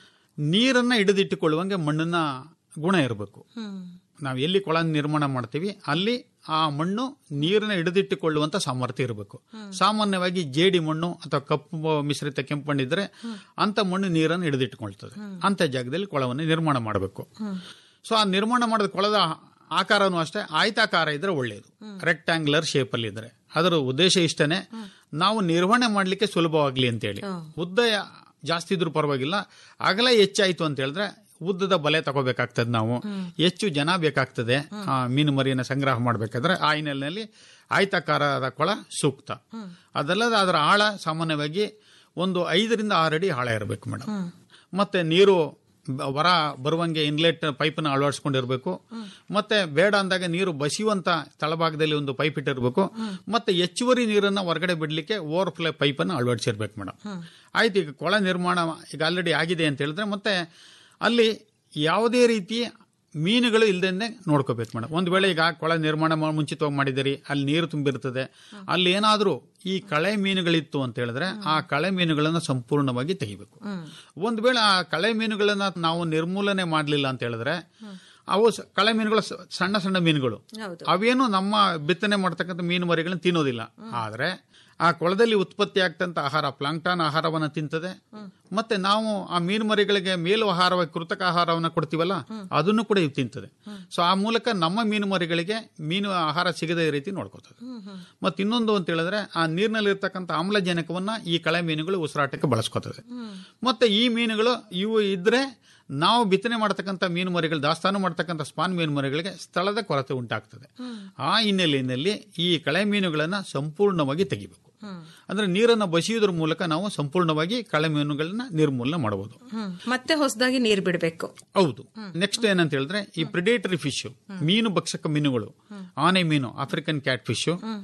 Speaker 12: ನೀರನ್ನ ಹಿಡಿದಿಟ್ಟುಕೊಳ್ಳುವಂಗೆ ಮಣ್ಣನ್ನ ಗುಣ ಇರಬೇಕು ನಾವು ಎಲ್ಲಿ ಕೊಳ ನಿರ್ಮಾಣ ಮಾಡ್ತೀವಿ ಅಲ್ಲಿ ಆ ಮಣ್ಣು ನೀರನ್ನ ಹಿಡಿದಿಟ್ಟುಕೊಳ್ಳುವಂತ ಸಾಮರ್ಥ್ಯ ಇರಬೇಕು ಸಾಮಾನ್ಯವಾಗಿ ಜೇಡಿ ಮಣ್ಣು ಅಥವಾ ಕಪ್ಪು ಮಿಶ್ರಿತ ಕೆಂಪು ಮಣ್ಣು ಇದ್ರೆ ಅಂತ ಮಣ್ಣು ನೀರನ್ನು ಹಿಡಿದಿಟ್ಟುಕೊಳ್ತದೆ ಅಂತ ಜಾಗದಲ್ಲಿ ಕೊಳವನ್ನು ನಿರ್ಮಾಣ ಮಾಡಬೇಕು ಸೊ ಆ ನಿರ್ಮಾಣ ಮಾಡಿದ ಕೊಳದ ಆಕಾರನೂ ಅಷ್ಟೇ ಆಯತಾಕಾರ ಇದ್ರೆ ಒಳ್ಳೆಯದು ರೆಕ್ಟಾಂಗ್ಯುಲರ್ ಶೇಪ್ ಅಲ್ಲಿ ಇದ್ರೆ ಅದರ ಉದ್ದೇಶ ಇಷ್ಟನೇ ನಾವು ನಿರ್ವಹಣೆ ಮಾಡ್ಲಿಕ್ಕೆ ಸುಲಭವಾಗ್ಲಿ ಅಂತೇಳಿ ಉದ್ದ ಜಾಸ್ತಿ ಇದ್ರೂ ಪರವಾಗಿಲ್ಲ ಅಗಲ ಹೆಚ್ಚಾಯ್ತು ಅಂತ ಹೇಳಿದ್ರೆ ಉದ್ದದ ಬಲೆ ತಗೋಬೇಕಾಗ್ತದೆ ನಾವು ಹೆಚ್ಚು ಜನ ಬೇಕಾಗ್ತದೆ ಆ ಮೀನು ಮರಿಯನ್ನು ಸಂಗ್ರಹ ಮಾಡಬೇಕಾದ್ರೆ ಆ ಹಿನ್ನೆಲೆಯಲ್ಲಿ ಆಯತಾಕಾರದ ಕೊಳ ಸೂಕ್ತ ಅದಲ್ಲದೆ ಅದರ ಆಳ ಸಾಮಾನ್ಯವಾಗಿ ಒಂದು ಐದರಿಂದ ಆರು ಅಡಿ ಆಳ ಇರಬೇಕು ಮೇಡಮ್ ಮತ್ತೆ ನೀರು ಬ- ಹೊರ ಬರುವಂಗೆ ಇನ್ಲೆಟ್ ಪೈಪನ್ನು ಅಳವಡಿಸ್ಕೊಂಡಿರ್ಬೇಕು ಮತ್ತೆ ಬೇಡ ಅಂದಾಗ ನೀರು ಬಸಿಯುವಂತ ತಳಭಾಗದಲ್ಲಿ ಒಂದು ಪೈಪ್ ಇಟ್ಟಿರ್ಬೇಕು ಮತ್ತೆ ಹೆಚ್ಚುವರಿ ನೀರನ್ನ ಹೊರಗಡೆ ಬಿಡ್ಲಿಕ್ಕೆ ಓವರ್ ಫ್ಲೋ ಪೈಪನ್ನು ಅಳವಡಿಸಿರ್ಬೇಕು ಮೇಡಮ್ ಆಯ್ತು ಈಗ ಕೊಳ ನಿರ್ಮಾಣ ಈಗ ಆಲ್ರೆಡಿ ಆಗಿದೆ ಅಂತ ಹೇಳಿದ್ರೆ ಮತ್ತೆ ಅಲ್ಲಿ ಯಾವುದೇ ರೀತಿ ಮೀನುಗಳು ಇಲ್ದಂದೆ ನೋಡ್ಕೋಬೇಕು ಮೇಡಮ್ ಒಂದು ವೇಳೆ ಈಗ ಕೊಳ ನಿರ್ಮಾಣ ಮಾ- ಮುಂಚಿತವಾಗಿ ಮಾಡಿದಿರಿ ಅಲ್ಲಿ ನೀರು ತುಂಬಿರ್ತದೆ ಅಲ್ಲಿ ಏನಾದರೂ ಈ ಕಳೆ ಮೀನುಗಳಿತ್ತು ಅಂತ ಹೇಳಿದ್ರೆ ಆ ಕಳೆ ಮೀನುಗಳನ್ನ ಸಂಪೂರ್ಣವಾಗಿ ತೆಗಿಬೇಕು ಒಂದು ವೇಳೆ ಆ ಕಳೆ ಮೀನುಗಳನ್ನ ನಾವು ನಿರ್ಮೂಲನೆ ಮಾಡಲಿಲ್ಲ ಅಂತ ಹೇಳಿದ್ರೆ ಅವು ಸ- ಕಳೆ ಮೀನುಗಳು ಸ- ಸಣ್ಣ ಸಣ್ಣ ಮೀನುಗಳು
Speaker 9: ಹೌದು.
Speaker 12: ಅವೇನು ನಮ್ಮ ಬಿತ್ತನೆ ಮಾಡ್ತಕ್ಕಂಥ ಮೀನು ಮರಿಗಳನ್ನ ತಿನ್ನೋದಿಲ್ಲ ಆದ್ರೆ ಆ ಕೊಳದಲ್ಲಿ ಉತ್ಪತ್ತಿ ಆಗ್ತಂತ ಆಹಾರ ಪ್ಲಾಂಕ್ಟಾನ್ ಆಹಾರವನ್ನ ತಿಂತದೆ ಮತ್ತೆ ನಾವು ಆ ಮೀನು ಮರಿಗಳಿಗೆ ಮೇಲು ಆಹಾರವಾಗಿ ಕೃತಕ ಆಹಾರವನ್ನ ಕೊಡ್ತೀವಲ್ಲ ಅದನ್ನು ಕೂಡ ಇವು ತಿಂತದೆ ಸೊ ಆ ಮೂಲಕ ನಮ್ಮ ಮೀನು ಮರಿಗಳಿಗೆ ಮೀನು ಆಹಾರ ಸಿಗದ ರೀತಿ ನೋಡ್ಕೋತದೆ ಮತ್ತೆ ಇನ್ನೊಂದು ಅಂತ ಹೇಳಿದ್ರೆ ಆ ನೀರಿನಲ್ಲಿ ಇರ್ತಕ್ಕಂಥ ಆಮ್ಲಜನಕವನ್ನ ಈ ಕಳೆ ಮೀನುಗಳು ಉಸಿರಾಟಕ್ಕೆ ಬಳಸ್ಕೋತದೆ ಮತ್ತೆ ಈ ಮೀನುಗಳು ಇವು ಇದ್ರೆ ನಾವು ಬಿತ್ತನೆ ಮಾಡತಕ್ಕಂಥ ಮೀನು ಮರಿಗಳು ದಾಸ್ತಾನು ಮಾಡತಕ್ಕಂಥ ಸ್ಪಾನ್ ಮೀನು ಮರಿಗಳಿಗೆ ಸ್ಥಳದ ಕೊರತೆ ಉಂಟಾಗ್ತದೆ ಆ ಹಿನ್ನೆಲೆಯಲ್ಲಿ ಈ ಕಳೆ ಮೀನುಗಳನ್ನ ಸಂಪೂರ್ಣವಾಗಿ ತೆಗಿಬೇಕು ಅಂದ್ರೆ ನೀರನ್ನು ಬಸಿಯುವುದರ ಮೂಲಕ ನಾವು ಸಂಪೂರ್ಣವಾಗಿ ಕಳೆ ಮೀನುಗಳನ್ನ ನಿರ್ಮೂಲನೆ ಮಾಡಬಹುದು
Speaker 9: ಹ್ಮ್. ಮತ್ತೆ ಹೊಸದಾಗಿ ನೀರ್ ಬಿಡಬೇಕು
Speaker 12: ಹೌದು ನೆಕ್ಸ್ಟ್ ಏನಂತ ಹೇಳಿದ್ರೆ ಈ ಪ್ರಿಡೇಟರಿ ಫಿಶ್ ಮೀನು ಭಕ್ಷಕ ಮೀನುಗಳು ಆನೆ ಮೀನು ಆಫ್ರಿಕನ್ ಕ್ಯಾಟ್ ಫಿಶ್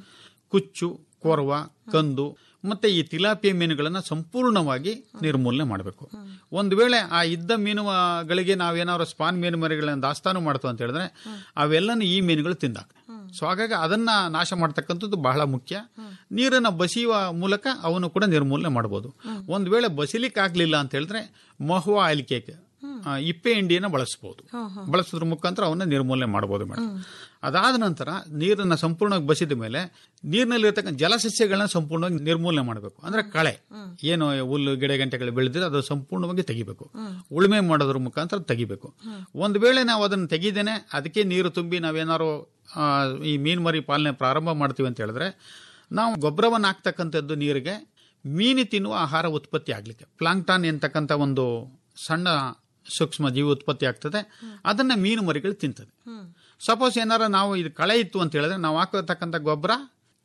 Speaker 12: ಕುಚ್ಚು ಕೊರವ ಕಂದು ಮತ್ತೆ ಈ ತಿಲಾಪಿಯ ಮೀನುಗಳನ್ನ ಸಂಪೂರ್ಣವಾಗಿ ನಿರ್ಮೂಲನೆ ಮಾಡಬೇಕು ಒಂದು ವೇಳೆ ಆ ಇದ್ದ ಮೀನುಗಳಿಗೆ ನಾವೇನಾದ್ರು ಸ್ಪಾನ್ ಮೀನು ಮರಿಗಳನ್ನ ದಾಸ್ತಾನು ಮಾಡ್ತು ಅಂತ ಹೇಳಿದ್ರೆ ಅವೆಲ್ಲನೂ ಈ ಮೀನುಗಳು ತಿಂದಾಕ ಸೊ ಹಾಗಾಗಿ ಅದನ್ನ ನಾಶ ಮಾಡ್ತಕ್ಕಂಥದ್ದು ಬಹಳ ಮುಖ್ಯ ನೀರನ್ನ ಬಸಿಯುವ ಮೂಲಕ ಅವನು ಕೂಡ ನಿರ್ಮೂಲನೆ ಮಾಡಬಹುದು ಒಂದು ವೇಳೆ ಬಸಿಲಿಕ್ಕೆ ಆಗ್ಲಿಲ್ಲ ಅಂತ ಹೇಳಿದ್ರೆ ಮಹುವಾ ಆಯಿಲ್ ಕೇಕ್ ಆ, ಇಪ್ಪೆ ಹಿಂಡಿಯನ್ನು ಬಳಸಬಹುದು ಬಳಸೋದ್ರ ಮುಖಾಂತರ ಅವನ್ನ ನಿರ್ಮೂಲನೆ ಮಾಡಬಹುದು ಮೇಡಮ್ ಅದಾದ ನಂತರ ನೀರನ್ನ ಸಂಪೂರ್ಣವಾಗಿ ಬಸಿದ ಮೇಲೆ ನೀರಿನಲ್ಲಿ ಇರ್ತಕ್ಕಂಥ ಜಲಸಸ್ಯಗಳನ್ನ ಸಂಪೂರ್ಣವಾಗಿ ನಿರ್ಮೂಲನೆ ಮಾಡಬೇಕು ಅಂದ್ರೆ ಕಳೆ ಏನು ಹುಲ್ಲು ಗಿಡ ಗಂಟೆಗಳು ಬೆಳೆದಿದ್ರೆ ಅದು ಸಂಪೂರ್ಣವಾಗಿ ತೆಗಿಬೇಕು ಉಳುಮೆ ಮಾಡೋದ್ರ ಮುಖಾಂತರ ತೆಗಿಬೇಕು ಒಂದು ವೇಳೆ ನಾವು ಅದನ್ನು ತೆಗಿದೇನೆ ಅದಕ್ಕೆ ನೀರು ತುಂಬಿ ನಾವೇನಾದ್ರು ಆ, ಈ ಮೀನು ಮರಿ ಪಾಲನೆ ಪ್ರಾರಂಭ ಮಾಡ್ತೀವಿ ಅಂತ ಹೇಳಿದ್ರೆ ನಾವು ಗೊಬ್ಬರವನ್ನು ಹಾಕ್ತಕ್ಕಂಥದ್ದು ನೀರಿಗೆ ಮೀನು ತಿನ್ನುವ ಆಹಾರ ಉತ್ಪತ್ತಿ ಆಗ್ಲಿಕ್ಕೆ ಪ್ಲಾಂಕ್ಟಾನ್ ಎಂತಕ್ಕಂಥ ಒಂದು ಸಣ್ಣ ಸೂಕ್ಷ್ಮ ಜೀವಿ ಉತ್ಪತ್ತಿ ಆಗ್ತದೆ ಅದನ್ನ ಮೀನು ಮರಿಗಳು ತಿಂತದೆ ಸಪೋಸ್ ಏನಾರ ನಾವು ಇದು ಕಳೆ ಇತ್ತು ಅಂತ ಹೇಳಿದ್ರೆ ನಾವು ಹಾಕತಕ್ಕಂಥ ಗೊಬ್ಬರ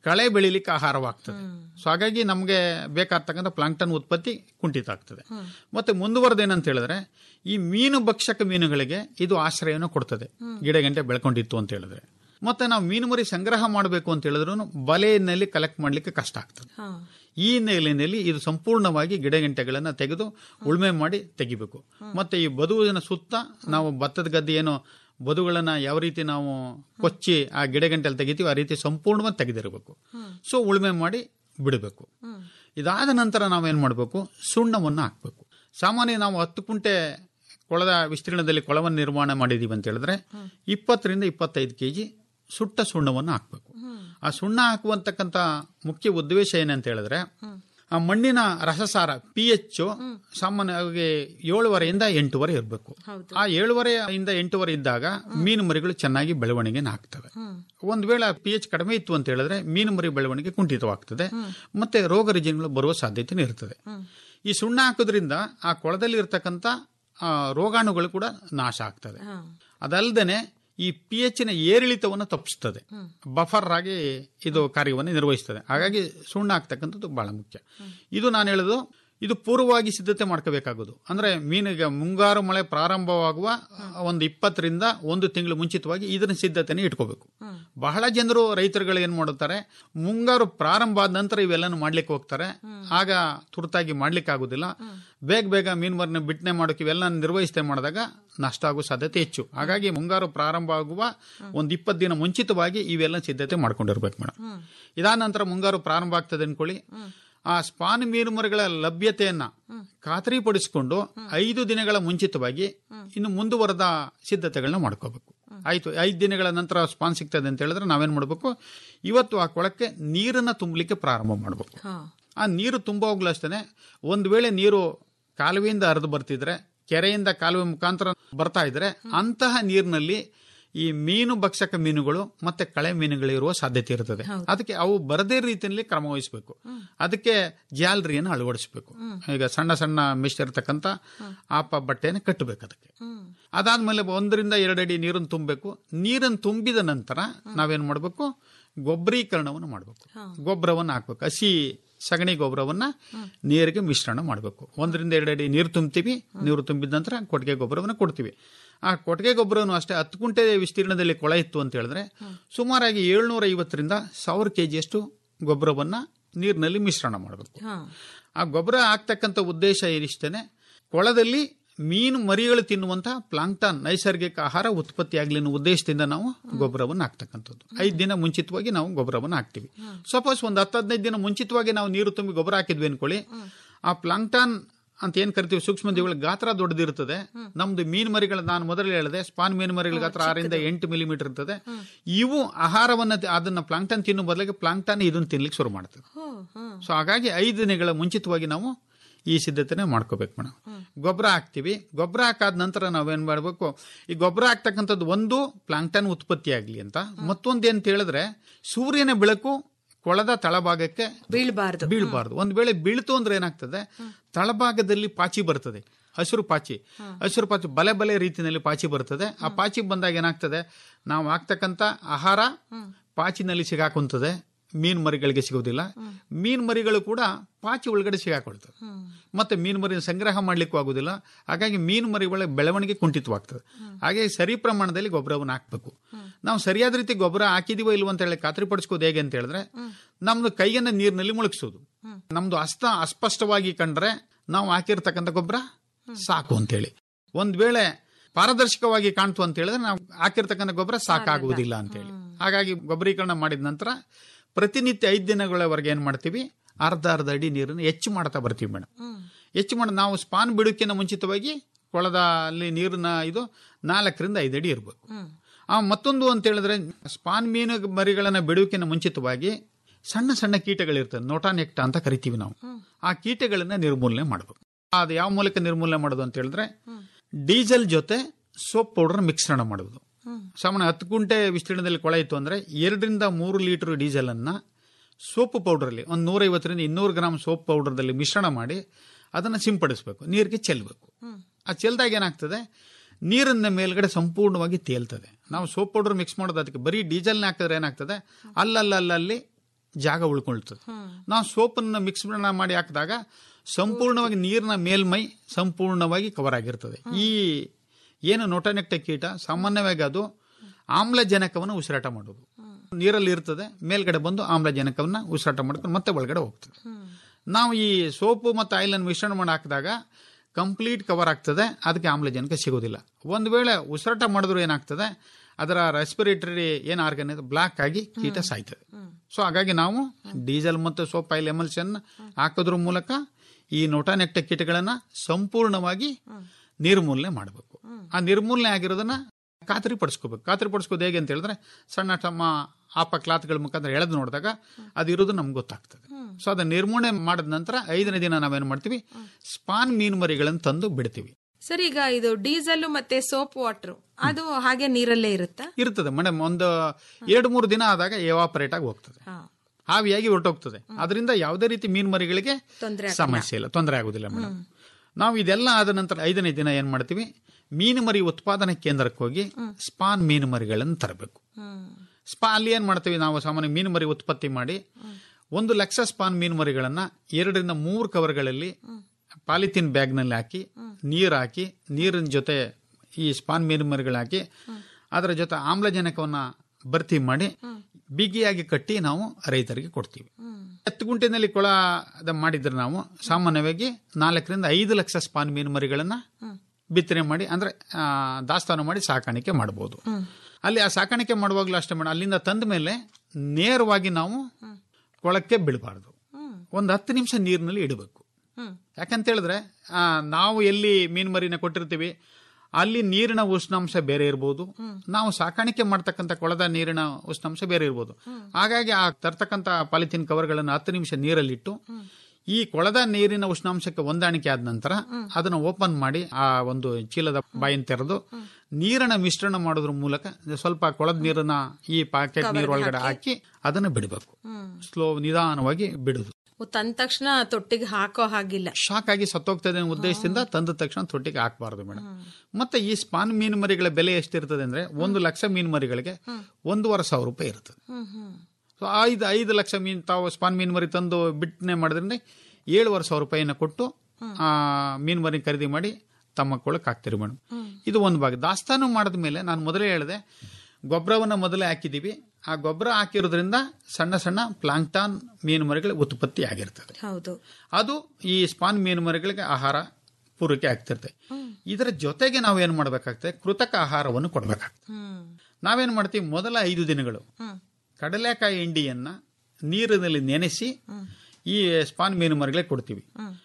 Speaker 12: ಕಳೆ ಬೆಳಿಲಿಕ್ಕೆ ಆಹಾರವಾಗ್ತದೆ ಸೊ ಹಾಗಾಗಿ ನಮಗೆ ಬೇಕಾಗ್ತಕ್ಕಂಥ ಪ್ಲಾಂಕ್ಟನ್ ಉತ್ಪತ್ತಿ ಕುಂಠಿತ ಆಗ್ತದೆ ಮತ್ತೆ ಮುಂದುವರೆದೇನಂತ ಹೇಳಿದ್ರೆ ಈ ಮೀನು ಭಕ್ಷಕ ಮೀನುಗಳಿಗೆ ಇದು ಆಶ್ರಯವನ್ನು ಕೊಡ್ತದೆ ಗಿಡ ಗಂಟೆ ಬೆಳ್ಕೊಂಡಿತ್ತು ಅಂತ ಹೇಳಿದ್ರೆ ಮತ್ತೆ ನಾವು ಮೀನು ಮರಿ ಸಂಗ್ರಹ ಮಾಡಬೇಕು ಅಂತ ಹೇಳಿದ್ರು ಬಲೆಯಲ್ಲಿ ಕಲೆಕ್ಟ್ ಮಾಡ್ಲಿಕ್ಕೆ ಕಷ್ಟ ಆಗ್ತದೆ ಈ ಹಿನ್ನೆಲೆಯಲ್ಲಿ ಇದು ಸಂಪೂರ್ಣವಾಗಿ ಗಿಡಗಂಟೆಗಳನ್ನ ತೆಗೆದು ಉಳುಮೆ ಮಾಡಿ ತೆಗಿಬೇಕು ಮತ್ತೆ ಈ ಬದುವಿನ ಸುತ್ತ ನಾವು ಭತ್ತದ ಗದ್ದೆ ಏನು ಬದುಗಳನ್ನ ಯಾವ ರೀತಿ ನಾವು ಕೊಚ್ಚಿ ಆ ಗಿಡಗಂಟೆಲ್ಲಿ ತೆಗಿತೀವಿ ಆ ರೀತಿ ಸಂಪೂರ್ಣವಾಗಿ ತೆಗೆದಿರಬೇಕು ಸೊ ಉಳುಮೆ ಮಾಡಿ ಬಿಡಬೇಕು ಇದಾದ ನಂತರ ನಾವೇನ್ ಮಾಡಬೇಕು ಸುಣ್ಣವನ್ನು ಹಾಕಬೇಕು ಸಾಮಾನ್ಯ ನಾವು ಹತ್ತು ಕುಂಟೆ ಕೊಳದ ವಿಸ್ತೀರ್ಣದಲ್ಲಿ ಕೊಳವನ್ನು ನಿರ್ಮಾಣ ಮಾಡಿದೀವಿ ಅಂತ ಹೇಳಿದ್ರೆ ಇಪ್ಪತ್ತರಿಂದ ಇಪ್ಪತ್ತೈದು ಕೆಜಿ ಸುಟ್ಟ ಸುಣ್ಣವನ್ನು ಹಾಕಬೇಕು ಆ ಸುಣ್ಣ ಹಾಕುವಂತಕ್ಕಂಥ ಮುಖ್ಯ ಉದ್ದೇಶ ಏನಂತ ಹೇಳಿದ್ರೆ ಆ ಮಣ್ಣಿನ ರಸಸಾರ ಪಿ ಎಚ್ ಸಾಮಾನ್ಯವಾಗಿ ಏಳುವರೆಯಿಂದ ಎಂಟುವರೆ ಇರಬೇಕು ಆ ಏಳುವರೆಯಿಂದ ಎಂಟುವರೆ ಇದ್ದಾಗ ಮೀನು ಮರಿಗಳು ಚೆನ್ನಾಗಿ ಬೆಳವಣಿಗೆ ಆಗ್ತವೆ ಒಂದ್ ವೇಳೆ ಪಿ ಎಚ್ ಕಡಿಮೆ ಇತ್ತು ಅಂತ ಹೇಳಿದ್ರೆ ಮೀನು ಮರಿ ಬೆಳವಣಿಗೆ ಕುಂಠಿತವಾಗ್ತದೆ ಮತ್ತೆ ರೋಗ ರುಜಿನಗಳು ಬರುವ ಸಾಧ್ಯತೆ ಇರ್ತದೆ ಈ ಸುಣ್ಣ ಹಾಕೋದ್ರಿಂದ ಆ ಕೊಳದಲ್ಲಿ ಇರ್ತಕ್ಕಂಥ ಆ, ರೋಗಾಣುಗಳು ಕೂಡ ನಾಶ ಆಗ್ತದೆ ಅದಲ್ಲದೆ ಈ ಪಿ ಎಚ್ ನ ಏರಿಳಿತವನ್ನು ತಪ್ಪಿಸ್ತದೆ ಬಫರ್ ಆಗಿ ಇದು ಕಾರ್ಯವನ್ನು ನಿರ್ವಹಿಸ್ತದೆ ಹಾಗಾಗಿ ಸುಣ್ಣ ಆಗ್ತಕ್ಕಂಥದ್ದು ಬಹಳ ಮುಖ್ಯ ಇದು ನಾನು ಹೇಳೋದು ಇದು ಪೂರ್ವವಾಗಿ ಸಿದ್ಧತೆ ಮಾಡ್ಕೋಬೇಕಾಗೋದು ಅಂದ್ರೆ ಮೀನಿಗೆ ಮುಂಗಾರು ಮಳೆ ಪ್ರಾರಂಭವಾಗುವ ಒಂದು ಇಪ್ಪತ್ತರಿಂದ ಒಂದು ತಿಂಗಳು ಮುಂಚಿತವಾಗಿ ಇದನ್ನ ಸಿದ್ಧತೆನ ಇಟ್ಕೋಬೇಕು ಬಹಳ ಜನರು ರೈತರುಗಳು ಏನ್ ಮಾಡುತ್ತಾರೆ ಮುಂಗಾರು ಪ್ರಾರಂಭ ಆದ ನಂತರ ಇವೆಲ್ಲನೂ ಮಾಡ್ಲಿಕ್ಕೆ ಹೋಗ್ತಾರೆ ಆಗ ತುರ್ತಾಗಿ ಮಾಡ್ಲಿಕ್ಕೆ ಆಗುದಿಲ್ಲ ಬೇಗ ಬೇಗ ಮೀನುಮರಿನ ಬಿತ್ತನೆ ಮಾಡೋಕೆ ಇವೆಲ್ಲ ನಿರ್ವಹಿಸದೆ ಮಾಡಿದಾಗ ನಷ್ಟ ಆಗೋ ಸಾಧ್ಯತೆ ಹೆಚ್ಚು ಹಾಗಾಗಿ ಮುಂಗಾರು ಪ್ರಾರಂಭ ಆಗುವ ಒಂದು ಇಪ್ಪತ್ತು ದಿನ ಮುಂಚಿತವಾಗಿ ಇವೆಲ್ಲ ಸಿದ್ಧತೆ ಮಾಡ್ಕೊಂಡಿರ್ಬೇಕು ಮೇಡಮ್ ಇದಾದ ನಂತರ ಮುಂಗಾರು ಪ್ರಾರಂಭ ಆಗ್ತದೆ ಅನ್ಕೊಳ್ಳಿ ಆ ಸ್ಪಾನ್ ಮೀನುಮರಿಗಳ ಲಭ್ಯತೆಯನ್ನ ಖಾತರಿಪಡಿಸಿಕೊಂಡು ಐದು ದಿನಗಳ ಮುಂಚಿತವಾಗಿ ಇನ್ನು ಮುಂದುವರೆದ ಸಿದ್ಧತೆಗಳನ್ನ ಮಾಡ್ಕೋಬೇಕು ಆಯ್ತು ಐದು ದಿನಗಳ ನಂತರ ಸ್ಪಾನ್ ಸಿಗ್ತದೆ ಅಂತ ಹೇಳಿದ್ರೆ ನಾವೇನ್ ಮಾಡ್ಬೇಕು ಇವತ್ತು ಆ ಕೊಳಕ್ಕೆ ನೀರನ್ನ ತುಂಬಲಿಕ್ಕೆ ಪ್ರಾರಂಭ ಮಾಡಬೇಕು ಆ ನೀರು ತುಂಬ ಹೋಗ್ಲಷ್ಟೇ ಒಂದು ವೇಳೆ ನೀರು ಕಾಲುವೆಯಿಂದ ಹರಿದು ಬರ್ತಿದ್ರೆ ಕೆರೆಯಿಂದ ಕಾಲುವೆ ಮುಖಾಂತರ ಬರ್ತಾ ಇದ್ರೆ ಅಂತಹ ನೀರಿನಲ್ಲಿ ಈ ಮೀನು ಭಕ್ಷಕ ಮೀನುಗಳು ಮತ್ತೆ ಕಳೆ ಮೀನುಗಳು ಇರುವ ಸಾಧ್ಯತೆ ಇರುತ್ತದೆ ಅದಕ್ಕೆ ಅವು ಬರದೇ ರೀತಿಯಲ್ಲಿ ಕ್ರಮ ವಹಿಸಬೇಕು ಅದಕ್ಕೆ ಜಾಲರಿಯನ್ನು ಅಳವಡಿಸಬೇಕು ಈಗ ಸಣ್ಣ ಸಣ್ಣ ಮಿಶ್ ಇರತಕ್ಕಂತ ಆಪ ಬಟ್ಟೆಯನ್ನು ಕಟ್ಟಬೇಕು ಅದಕ್ಕೆ ಅದಾದ್ಮೇಲೆ ಒಂದರಿಂದ ಎರಡು ಅಡಿ ನೀರನ್ನು ತುಂಬಬೇಕು ನೀರನ್ನು ತುಂಬಿದ ನಂತರ ನಾವೇನ್ ಮಾಡಬೇಕು ಗೊಬ್ಬರೀಕರಣವನ್ನು ಮಾಡಬೇಕು ಗೊಬ್ಬರವನ್ನು ಹಾಕ್ಬೇಕು ಹಸಿ ಸಗಣಿ ಗೊಬ್ಬರವನ್ನ ನೀರಿಗೆ ಮಿಶ್ರಣ ಮಾಡಬೇಕು ಒಂದರಿಂದ ಎರಡು ಅಡಿ ನೀರು ತುಂಬ್ತೀವಿ ನೀರು ತುಂಬಿದ ನಂತರ ಕೊಟ್ಟಿಗೆ ಗೊಬ್ಬರವನ್ನು ಕೊಡ್ತೀವಿ ಆ ಕೊಟ್ಟಿಗೆ ಗೊಬ್ಬರವನ್ನು ಅಷ್ಟೇ ಹತ್ತು ಕುಂಟೆ ವಿಸ್ತೀರ್ಣದಲ್ಲಿ ಕೊಳ ಇತ್ತು ಅಂತ ಹೇಳಿದ್ರೆ ಸುಮಾರಾಗಿ ಏಳ್ನೂರ ಐವತ್ತರಿಂದ ಸಾವಿರ ಕೆಜಿಯಷ್ಟು ಗೊಬ್ಬರವನ್ನ ನೀರಿನಲ್ಲಿ ಮಿಶ್ರಣ ಮಾಡಬೇಕು ಆ ಗೊಬ್ಬರ ಹಾಕ್ತಕ್ಕಂಥ ಉದ್ದೇಶ ಏನಿಷ್ಟೇನೆ ಕೊಳದಲ್ಲಿ ಮೀನು ಮರಿಗಳು ತಿನ್ನುವಂತಹ ಪ್ಲಾಂಕ್ಟಾನ್ ನೈಸರ್ಗಿಕ ಆಹಾರ ಉತ್ಪತ್ತಿ ಆಗ್ಲಿ ಅನ್ನೋ ಉದ್ದೇಶದಿಂದ ನಾವು ಗೊಬ್ಬರವನ್ನು ಹಾಕ್ತಕ್ಕಂಥದ್ದು ಐದು ದಿನ ಮುಂಚಿತವಾಗಿ ನಾವು ಗೊಬ್ಬರವನ್ನು ಹಾಕ್ತಿವಿ ಸಪೋಸ್ ಒಂದು ಹತ್ತು ಹದಿನೈದು ದಿನ ಮುಂಚಿತವಾಗಿ ನಾವು ನೀರು ತುಂಬಿ ಗೊಬ್ಬರ ಹಾಕಿದ್ವಿ ಅನ್ಕೊಳ್ಳಿ ಆ ಪ್ಲಾಂಕ್ಟಾನ್ ಅಂತ ಏನ್ ಕರಿತೀವಿ ಸೂಕ್ಷ್ಮ ಜೀವಿಗಳ ಗಾತ್ರ ದೊಡ್ಡದಿರ್ತದೆ ನಮ್ದು ಮೀನು ಮರಿಗಳ ನಾನು ಮೊದಲೇ ಹೇಳಿದೆ ಸ್ಪಾನ್ ಮೀನು ಮರಿಗಳ ಗಾತ್ರ ಆರರಿಂದ ಎಂಟು ಮಿಲಿಮೀಟರ್ ಇರ್ತದೆ ಇವು ಆಹಾರವನ್ನ ತಿ- ಅದನ್ನ ಪ್ಲಾಂಕ್ಟನ್ ತಿನ್ನೋ ಬದಲಿಗೆ ಪ್ಲಾಂಕ್ಟನ್ ಇದನ್ನ ತಿನ್ಲಿಕ್ಕೆ ಶುರು ಮಾಡ್ತದೆ ಸೊ ಹಾಗಾಗಿ ಐದು ದಿನಗಳ ಮುಂಚಿತವಾಗಿ ನಾವು ಈ ಸಿದ್ಧತೆನೆ ಮಾಡ್ಕೋಬೇಕು ಮೇಡಮ್ ಗೊಬ್ಬರ ಹಾಕ್ತಿವಿ ಗೊಬ್ಬರ ಹಾಕಾದ ನಂತರ ನಾವೇನ್ ಮಾಡಬೇಕು ಈ ಗೊಬ್ಬರ ಹಾಕ್ತಕ್ಕಂಥದ್ದು ಒಂದು ಪ್ಲಾಂಕ್ಟನ್ ಉತ್ಪತ್ತಿ ಆಗ್ಲಿ ಅಂತ ಮತ್ತೊಂದು ಅಂತ ಹೇಳಿದ್ರೆ ಸೂರ್ಯನ ಬೆಳಕು ಕೊಳದ ತಳಭಾಗಕ್ಕೆ
Speaker 9: ಬೀಳಬಾರ್ದು
Speaker 12: ಬೀಳಬಾರ್ದು ಒಂದ್ ವೇಳೆ ಬೀಳ್ತು ಅಂದ್ರೆ ಏನಾಗ್ತದೆ ತಳಭಾಗದಲ್ಲಿ ಪಾಚಿ ಬರ್ತದೆ ಹಸಿರು ಪಾಚಿ ಹಸಿರು ಪಾಚಿ ಬಲೆ ಬಲೆ ರೀತಿಯಲ್ಲಿ ಪಾಚಿ ಬರ್ತದೆ ಆ ಪಾಚಿ ಬಂದಾಗ ಏನಾಗ್ತದೆ ನಾವು ಹಾಕ್ತಕ್ಕಂತ ಆಹಾರ ಪಾಚಿನಲ್ಲಿ ಸಿಗಾಕೊಂತದೆ ಮೀನ್ ಮರಿಗಳಿಗೆ ಸಿಗೋದಿಲ್ಲ ಮೀನ್ ಮರಿಗಳು ಕೂಡ ಪಾಚಿ ಒಳಗಡೆ ಸಿಗಾಕೊಳ್ತದೆ ಮತ್ತೆ ಮೀನು ಮರಿ ಸಂಗ್ರಹ ಮಾಡ್ಲಿಕ್ಕೂ ಆಗುದಿಲ್ಲ ಹಾಗಾಗಿ ಮೀನು ಮರಿಗಳ ಬೆಳವಣಿಗೆ ಕುಂಠಿತವಾಗ್ತದೆ ಹಾಗೆ ಸರಿ ಪ್ರಮಾಣದಲ್ಲಿ ಗೊಬ್ಬರವನ್ನು ಹಾಕ್ಬೇಕು ನಾವು ಸರಿಯಾದ ರೀತಿ ಗೊಬ್ಬರ ಹಾಕಿದೀವೋ ಇಲ್ವೋ ಅಂತ ಹೇಳಿ ಖಾತ್ರಿಪಡಿಸ್ಕೋದು ಹೇಗೆ ಅಂತ ಹೇಳಿದ್ರೆ ನಮ್ದು ಕೈಯನ್ನ ನೀರಿನಲ್ಲಿ ಮುಳುಗಿಸೋದು ನಮ್ದು ಹಸ್ತ ಅಸ್ಪಷ್ಟವಾಗಿ ಕಂಡ್ರೆ ನಾವು ಹಾಕಿರ್ತಕ್ಕಂಥ ಗೊಬ್ಬರ ಸಾಕು ಅಂತೇಳಿ ಒಂದ್ ವೇಳೆ ಪಾರದರ್ಶಕವಾಗಿ ಕಾಣ್ತು ಅಂತ ಹೇಳಿದ್ರೆ ನಾವು ಹಾಕಿರ್ತಕ್ಕಂಥ ಗೊಬ್ಬರ ಸಾಕಾಗುವುದಿಲ್ಲ ಅಂತೇಳಿ ಹಾಗಾಗಿ ಗೊಬ್ಬರೀಕರಣ ಮಾಡಿದ ನಂತರ ಪ್ರತಿನಿತ್ಯ ಐದು ದಿನಗಳವರೆಗೆ ಏನ್ ಮಾಡ್ತೀವಿ ಅರ್ಧ ಅರ್ಧ ಅಡಿ ನೀರನ್ನು ಹೆಚ್ಚು ಮಾಡ್ತಾ ಬರ್ತೀವಿ ಮೇಡಮ್ ಹೆಚ್ಚು ಮಾಡಿ ನಾವು ಸ್ಪಾನ್ ಬಿಡುಕಿನ ಮುಂಚಿತವಾಗಿ ಕೊಳದ ಅಲ್ಲಿ ನೀರಿನ ಇದು ನಾಲ್ಕರಿಂದ ಐದು ಅಡಿ ಇರಬೇಕು ಆ ಮತ್ತೊಂದು ಅಂತ ಹೇಳಿದ್ರೆ ಸ್ಪಾನ್ ಮೀನು ಮರಿಗಳನ್ನ ಬಿಡುವಿಕಿನ ಮುಂಚಿತವಾಗಿ ಸಣ್ಣ ಸಣ್ಣ ಕೀಟಗಳಿರ್ತದೆ ನೋಟಾನೆಕ್ಟ ಅಂತ ಕರಿತೀವಿ ನಾವು ಆ ಕೀಟಗಳನ್ನ ನಿರ್ಮೂಲನೆ ಮಾಡಬೇಕು ಅದು ಯಾವ ಮೂಲಕ ನಿರ್ಮೂಲನೆ ಮಾಡೋದು ಅಂತ ಹೇಳಿದ್ರೆ ಡೀಸೆಲ್ ಜೊತೆ ಸೋಪ್ ಪೌಡರ್ ಮಿಶ್ರಣ ಮಾಡುವುದು ಸಾಮಾನ್ಯ ಹತ್ತು ಕುಂಟೆ ವಿಸ್ತೀರ್ಣದಲ್ಲಿ ಕೊಳ ಇತ್ತು ಅಂದ್ರೆ ಎರಡರಿಂದ ಮೂರು ಲೀಟರ್ ಡೀಸೆಲ್ ಅನ್ನ ಸೋಪ್ ಪೌಡರ್ಲಿ ಒಂದು ನೂರೈವತ್ತರಿಂದ ಇನ್ನೂರು ಗ್ರಾಮ್ ಸೋಪ್ ಪೌಡರ್ದಲ್ಲಿ ಮಿಶ್ರಣ ಮಾಡಿ ಅದನ್ನ ಸಿಂಪಡಿಸಬೇಕು ನೀರಿಗೆ ಚೆಲ್ಲಬೇಕು ಆ ಚೆಲ್ದಾಗ ಏನಾಗ್ತದೆ ನೀರನ್ನ ಮೇಲ್ಗಡೆ ಸಂಪೂರ್ಣವಾಗಿ ತೇಲ್ತದೆ ನಾವು ಸೋಪ್ ಪೌಡರ್ ಮಿಕ್ಸ್ ಮಾಡೋದು ಅದಕ್ಕೆ ಬರೀ ಡೀಸೆಲ್ನ ಹಾಕಿದ್ರೆ ಏನಾಗ್ತದೆ ಅಲ್ಲಲ್ಲಲ್ಲಿ ಜಾಗ ಉಳ್ಕೊಳ್ತದೆ ನಾವು ಸೋಪನ್ನ ಮಿಕ್ಸ್ ಮಾಡಿ ಹಾಕಿದಾಗ ಸಂಪೂರ್ಣವಾಗಿ ನೀರಿನ ಮೇಲ್ಮೈ ಸಂಪೂರ್ಣವಾಗಿ ಕವರ್ ಆಗಿರ್ತದೆ ಈ ಏನು ನೋಟನೆಕ್ಟ ಕೀಟ ಸಾಮಾನ್ಯವಾಗಿ ಅದು ಆಮ್ಲಜನಕವನ್ನು ಉಸಿರಾಟ ಮಾಡೋದು ನೀರಲ್ಲಿ ಇರ್ತದೆ ಮೇಲ್ಗಡೆ ಬಂದು ಆಮ್ಲಜನಕವನ್ನ ಉಸಿರಾಟ ಮಾಡ್ಕೊಂಡು ಮತ್ತೆ ಒಳಗಡೆ ಹೋಗ್ತದೆ ನಾವು ಈ ಸೋಪು ಮತ್ತು ಆಯಿಲನ್ನು ಮಿಶ್ರಣ ಮಾಡಿ ಹಾಕಿದಾಗ ಕಂಪ್ಲೀಟ್ ಕವರ್ ಆಗ್ತದೆ ಅದಕ್ಕೆ ಆಮ್ಲಜನಕ ಸಿಗೋದಿಲ್ಲ ಒಂದು ವೇಳೆ ಉಸಿರಾಟ ಮಾಡಿದ್ರು ಏನಾಗ್ತದೆ ಅದರ ರೆಸ್ಪಿರೇಟರಿ ಏನು ಆರ್ಗನ್ ಇದೆ ಬ್ಲಾಕ್ ಆಗಿ ಕೀಟ ಸಾಯ್ತದೆ ಸೊ ಹಾಗಾಗಿ ನಾವು ಡೀಸೆಲ್ ಮತ್ತು ಸೋಪ್ ಆಯಿಲ್ ಎಮಲ್ಷನ್ ಹಾಕೋದ್ರ ಮೂಲಕ ಈ ನೋಟಾನೆಕ್ಟ ಕೀಟಗಳನ್ನ ಸಂಪೂರ್ಣವಾಗಿ ನಿರ್ಮೂಲನೆ ಮಾಡಬೇಕು ಆ ನಿರ್ಮೂಲನೆ ಆಗಿರೋದನ್ನ ಖಾತ್ರಿ ಪಡಿಸ್ಕೋಬೇಕು ಖಾತ್ರಿ ಪಡಿಸ್ಕೋದು ಹೇಗೆ ಅಂತ ಹೇಳಿದ್ರೆ ಸಣ್ಣ ತಮ್ಮ ಆಪ ಕ್ಲಾತ್ಗಳ ಮುಖಾಂತರ ಎಳೆದು ನೋಡಿದಾಗ ಅದಿರೋದು ನಮ್ಗೆ ಗೊತ್ತಾಗ್ತದೆ ಸೊ ಅದನ್ನ ನಿರ್ಮೂಲನೆ ಮಾಡಿದ ನಂತರ ಐದನೇ ದಿನ ನಾವೇನು ಮಾಡ್ತೀವಿ ಸ್ಪಾನ್ ಮೀನು ಮರಿಗಳನ್ನು ತಂದು ಬಿಡ್ತೀವಿ
Speaker 9: ಸರ್ ಈಗ ಇದು ಡೀಸೆಲ್ ಮತ್ತೆ ಸೋಪ್ ವಾಟರ್ ಅದು ಹಾಗೆ ನೀರಲ್ಲೇ ಇರುತ್ತಾ
Speaker 12: ಇರ್ತದೆ ಮೇಡಮ್ ಒಂದು ಎರಡು ಮೂರು ದಿನ ಆದಾಗ ಎವಾಪರೇಟ್ ಆಗಿ ಹೋಗ್ತದೆ ಆವಿಯಾಗಿ ಹೊರಟೋಗ್ತದೆ ಅದರಿಂದ ಯಾವುದೇ ರೀತಿ ಮೀನು ಮರಿಗಳಿಗೆ
Speaker 9: ತೊಂದ್ರೆ
Speaker 12: ಸಮಸ್ಯೆ ಇಲ್ಲ ತೊಂದರೆ ಆಗುದಿಲ್ಲ ಮೇಡಮ್ ನಾವು ಇದೆಲ್ಲ ಆದ ನಂತರ ಐದನೇ ದಿನ ಏನ್ ಮಾಡ್ತೀವಿ ಮೀನು ಮರಿ ಉತ್ಪಾದನಾ ಕೇಂದ್ರಕ್ಕೆ ಹೋಗಿ ಸ್ಪಾನ್ ಮೀನು ಮರಿಗಳನ್ನು ತರಬೇಕು ಸ್ಪಾ ಅಲ್ಲಿ ಏನ್ ಮಾಡ್ತೀವಿ ನಾವು ಸಾಮಾನ್ಯ ಮೀನು ಮರಿ ಉತ್ಪತ್ತಿ ಮಾಡಿ ಒಂದು ಲಕ್ಷ ಸ್ಪಾನ್ ಮೀನು ಮರಿಗಳನ್ನ ಎರಡರಿಂದ ಮೂರು ಕವರ್ಗಳಲ್ಲಿ ಪಾಲಿಥಿನ್ ಬ್ಯಾಗ್ನಲ್ಲಿ ಹಾಕಿ ನೀರು ಹಾಕಿ ನೀರಿನ ಜೊತೆ ಈ ಸ್ಪಾನ್ ಮೀನು ಮರಿಗಳು ಹಾಕಿ ಅದರ ಜೊತೆ ಆಮ್ಲಜನಕವನ್ನ ಭರ್ತಿ ಮಾಡಿ ಬಿಗಿಯಾಗಿ ಕಟ್ಟಿ ನಾವು ರೈತರಿಗೆ ಕೊಡ್ತೀವಿ ಹತ್ತು ಗುಂಟೆನಲ್ಲಿ ಕೊಳ ಅದ ಮಾಡಿದ್ರೆ ನಾವು ಸಾಮಾನ್ಯವಾಗಿ ನಾಲ್ಕರಿಂದ ಐದು ಲಕ್ಷ ಸ್ಪಾನ್ ಮೀನು ಮರಿಗಳನ್ನ ಬಿತ್ತನೆ ಮಾಡಿ ಅಂದ್ರೆ ಆ, ದಾಸ್ತಾನು ಮಾಡಿ ಸಾಕಾಣಿಕೆ ಮಾಡಬಹುದು ಅಲ್ಲಿ ಆ ಸಾಕಾಣಿಕೆ ಮಾಡುವಾಗಲೂ ಅಷ್ಟೇ ಮೇಡಮ್ ಅಲ್ಲಿಂದ ತಂದ ಮೇಲೆ ನೇರವಾಗಿ ನಾವು ಕೊಳಕ್ಕೆ ಬಿಡಬಾರ್ದು ಒಂದು ಹತ್ತು ನಿಮಿಷ ನೀರಿನಲ್ಲಿ ಇಡಬೇಕು ಯಾಕಂತ ಹೇಳಿದ್ರೆ ಆ, ನಾವು ಎಲ್ಲಿ ಮೀನು ಮರಿನ ಕೊಟ್ಟಿರ್ತೀವಿ ಅಲ್ಲಿ ನೀರಿನ ಉಷ್ಣಾಂಶ ಬೇರೆ ಇರ್ಬೋದು ನಾವು ಸಾಕಾಣಿಕೆ ಮಾಡ್ತಕ್ಕಂಥ ಕೊಳದ ನೀರಿನ ಉಷ್ಣಾಂಶ ಬೇರೆ ಇರ್ಬೋದು ಹಾಗಾಗಿ ಆ ತರ್ತಕ್ಕಂಥ ಪಾಲಿಥಿನ್ ಕವರ್ಗಳನ್ನು ಹತ್ತು ನಿಮಿಷ ನೀರಲ್ಲಿಟ್ಟು ಈ ಕೊಳದ ನೀರಿನ ಉಷ್ಣಾಂಶಕ್ಕೆ ಹೊಂದಾಣಿಕೆ ಆದ ನಂತರ ಅದನ್ನು ಓಪನ್ ಮಾಡಿ ಆ ಒಂದು ಚೀಲದ ಬಾಯಿನ ತೆರೆದು ನೀರಿನ ಮಿಶ್ರಣ ಮಾಡೋದ್ರ ಮೂಲಕ ಸ್ವಲ್ಪ ಕೊಳದ ನೀರನ್ನ ಈ ಪ್ಯಾಕೆಟ್ ನೀರ್ ಒಳಗಡೆ ಹಾಕಿ ಅದನ್ನು ಬಿಡಬೇಕು ಸ್ಲೋ ನಿಧಾನವಾಗಿ ಬಿಡುದು
Speaker 9: ತಂದ ತಕ್ಷಣ ತೊಟ್ಟಿಗೆ ಹಾಕೋ ಹಾಗಿಲ್ಲ
Speaker 12: ಶಾಕ್ ಆಗಿ ಸತ್ತೋಗ್ತದೆ ಅನ್ನೋ ಉದ್ದೇಶದಿಂದ ತಂದ ತಕ್ಷಣ ತೊಟ್ಟಿಗೆ ಹಾಕಬಾರ್ದು ಮೇಡಮ್ ಮತ್ತೆ ಈ ಸ್ಪಾನ್ ಮೀನು ಮರಿಗಳ ಬೆಲೆ ಎಷ್ಟಿರ್ತದೆ ಅಂದ್ರೆ ಒಂದು ಲಕ್ಷ ಮೀನು ಮರಿಗಳಿಗೆ ಒಂದೂವರೆ ಸಾವಿರ ರೂಪಾಯಿ ಇರ್ತದೆ ಸೊ ಐದು ಐದು ಲಕ್ಷ ಮೀನು ತಾವು ಸ್ಪಾನ್ ಮೀನು ಮರಿ ತಂದು ಬಿಟ್ಟನೆ ಮಾಡಿದ್ರೆ ಏಳುವರೆ ಸಾವಿರ ರೂಪಾಯಿನ ಕೊಟ್ಟು ಆ ಮೀನು ಮರಿ ಖರೀದಿ ಮಾಡಿ ತಮ್ಮ ಕೊಳಕ್ಕೆ ಹಾಕ್ತೀರಿ ಮೇಡಮ್ ಇದು ಒಂದು ಭಾಗ ದಾಸ್ತಾನು ಮಾಡಿದ ಮೇಲೆ ನಾನು ಮೊದಲೇ ಹೇಳಿದೆ ಗೊಬ್ಬರವನ್ನು ಮೊದಲೇ ಹಾಕಿದ್ದೀವಿ ಆ ಗೊಬ್ಬರ ಹಾಕಿರೋದ್ರಿಂದ ಸಣ್ಣ ಸಣ್ಣ ಪ್ಲಾಂಕ್ಟಾನ್ ಮೀನು ಮರಿಗಳು ಉತ್ಪತ್ತಿ ಆಗಿರ್ತದೆ
Speaker 9: ಹೌದು
Speaker 12: ಅದು ಈ ಸ್ಪಾನ್ ಮೀನು ಮರಿಗಳಿಗೆ ಆಹಾರ ಪೂರೈಕೆ ಆಗ್ತಿರ್ತದೆ ಇದರ ಜೊತೆಗೆ ನಾವು ಏನು ಮಾಡಬೇಕಾಗ್ತದೆ ಕೃತಕ ಆಹಾರವನ್ನು ಕೊಡಬೇಕಾಗ್ತದೆ ನಾವೇನ್ ಮಾಡ್ತೀವಿ ಮೊದಲ ಐದು ದಿನಗಳು ಕಡಲೆಕಾಯಿ ಹಿಂಡಿಯನ್ನ ನೀರಿನಲ್ಲಿ ನೆನೆಸಿ ಈ ಸ್ಪಾನ್ ಮೀನು ಮರಿಗಳಿಗೆ ಕೊಡ್ತೀವಿ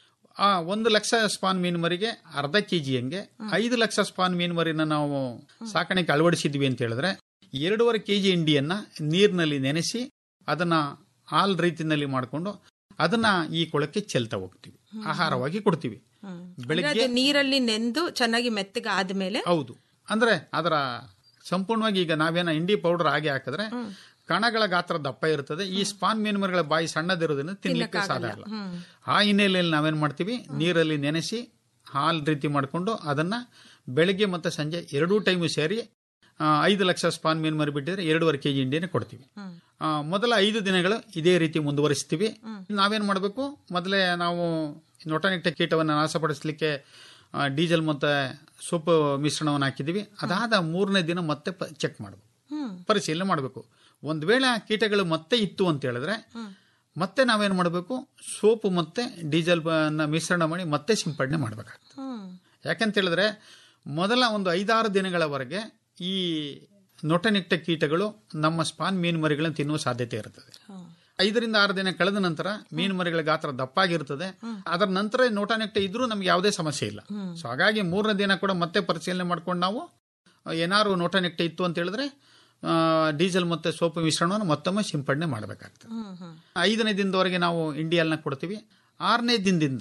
Speaker 12: ಆ ಒಂದು ಲಕ್ಷ ಸ್ಪಾನ್ ಮೀನು ಮರಿಗೆ ಅರ್ಧ ಕೆಜಿ ಹಂಗೆ ಐದು ಲಕ್ಷ ಸ್ಪಾನ್ ಮೀನು ಮರಿನ ನಾವು ಸಾಕಾಣಿಕೆ ಅಳವಡಿಸಿದ್ವಿ ಅಂತ ಹೇಳಿದ್ರೆ ಎರಡೂವರೆ ಕೆಜಿ ಹಿಂಡಿಯನ್ನ ನೀರಿನಲ್ಲಿ ನೆನೆಸಿ ಅದನ್ನ ಹಾಲ್ ರೀತಿನಲ್ಲಿ ಮಾಡಿಕೊಂಡು ಅದನ್ನ ಈ ಕೊಳಕ್ಕೆ ಚೆಲ್ತಾ ಹೋಗ್ತೀವಿ ಆಹಾರವಾಗಿ ಕೊಡ್ತೀವಿ
Speaker 9: ಅಂದ್ರೆ
Speaker 12: ಬೆಳಿಗ್ಗೆ
Speaker 9: ಅದು ನೀರಲ್ಲಿ ನೆಂದು ಚೆನ್ನಾಗಿ ಮೆತ್ತಗೆ ಆದ್ಮೇಲೆ
Speaker 12: ಹೌದು ಅಂದ್ರೆ ಅದರ ಸಂಪೂರ್ಣವಾಗಿ ಈಗ ನಾವೇನ ಇಂಡಿ ಪೌಡರ್ ಹಾಗೆ ಹಾಕಿದ್ರೆ ಕಣಗಳ ಗಾತ್ರ ದಪ್ಪ ಇರ್ತದೆ ಈ ಸ್ಪಾನ್ ಮೀನುಮರಿಗಳ ಬಾಯಿ ಸಣ್ಣದಿರೋದ್ರಿಂದ ತಿನ್ಲಿಕ್ಕೆ ಸಾಧ್ಯ ಇಲ್ಲ ಆ ಹಿನ್ನೆಲೆಯಲ್ಲಿ ನಾವೇನ್ ಮಾಡ್ತೀವಿ ನೀರಲ್ಲಿ ನೆನೆಸಿ ಹಾಲ್ ರೀತಿ ಮಾಡಿಕೊಂಡು ಅದನ್ನ ಬೆಳಗ್ಗೆ ಮತ್ತೆ ಸಂಜೆ ಎರಡೂ ಟೈಮು ಸೇರಿ ಆ, ಐದು ಲಕ್ಷ ಸ್ಪಾನ್ ಮೀನು ಮರಿ ಬಿಟ್ಟಿದ್ರೆ ಎರಡೂವರೆ ಕೆಜಿ ಇಂಡಿಯನ್ನೇ ಕೊಡ್ತೀವಿ ಆ, ಮೊದಲ ಐದು ದಿನಗಳು ಇದೇ ರೀತಿ ಮುಂದುವರಿಸ್ತೀವಿ ನಾವೇನ್ ಮಾಡಬೇಕು ಮೊದಲೇ ನಾವು ನೊಟನೆಕ್ಟ ಕೀಟವನ್ನು ನಾಶಪಡಿಸಲಿಕ್ಕೆ ಆ, ಡೀಸೆಲ್ ಮತ್ತೆ ಸೊಪ್ಪು ಮಿಶ್ರಣವನ್ನು ಹಾಕಿದೀವಿ ಅದಾದ ಮೂರನೇ ದಿನ ಮತ್ತೆ ಚೆಕ್ ಮಾಡಬೇಕು ಪರಿಶೀಲನೆ ಮಾಡಬೇಕು ಒಂದ್ ವೇಳೆ ಆ ಕೀಟಗಳು ಮತ್ತೆ ಇತ್ತು ಅಂತ ಹೇಳಿದ್ರೆ ಮತ್ತೆ ನಾವೇನ್ ಮಾಡಬೇಕು ಸೋಪು ಮತ್ತೆ ಡೀಸೆಲ್ ನ ಮಿಶ್ರಣ ಮಾಡಿ ಮತ್ತೆ ಸಿಂಪಡಣೆ ಮಾಡಬೇಕಾಗ್ತದೆ ಯಾಕಂತ ಹೇಳಿದ್ರೆ ಮೊದಲ ಒಂದು ಐದಾರು ದಿನಗಳವರೆಗೆ ಈ ನೊಟನಿಕ್ಟ ಕೀಟಗಳು ನಮ್ಮ ಸ್ಪಾನ್ ಮೀನು ಮರಿಗಳನ್ನು ತಿನ್ನುವ ಸಾಧ್ಯತೆ ಇರುತ್ತದೆ ಐದರಿಂದ ಆರು ದಿನ ಕಳೆದ ನಂತರ ಮೀನು ಮರಿಗಳ ಗಾತ್ರ ದಪ್ಪಾಗಿರ್ತದೆ ಅದರ ನಂತರ ನೋಟಾನೆಕ್ಟ ಇದ್ರೂ ನಮ್ಗೆ ಯಾವುದೇ ಸಮಸ್ಯೆ ಇಲ್ಲ ಸೊ ಹಾಗಾಗಿ ಮೂರನೇ ದಿನ ಕೂಡ ಮತ್ತೆ ಪರಿಶೀಲನೆ ಮಾಡ್ಕೊಂಡು ನಾವು ಏನಾದ್ರು ನೋಟಾನೆಕ್ಟ ಇತ್ತು ಅಂತ ಹೇಳಿದ್ರೆ ಆ, ಡೀಸೆಲ್ ಮತ್ತೆ ಸೋಪು ಮಿಶ್ರಣವನ್ನು ಮತ್ತೊಮ್ಮೆ ಸಿಂಪಡಣೆ ಮಾಡಬೇಕಾಗ್ತದೆ ಐದನೇ ದಿನದವರೆಗೆ ನಾವು ಇಂಡಿಯಲ್ನ ಕೊಡ್ತೀವಿ ಆರನೇ ದಿನದಿಂದ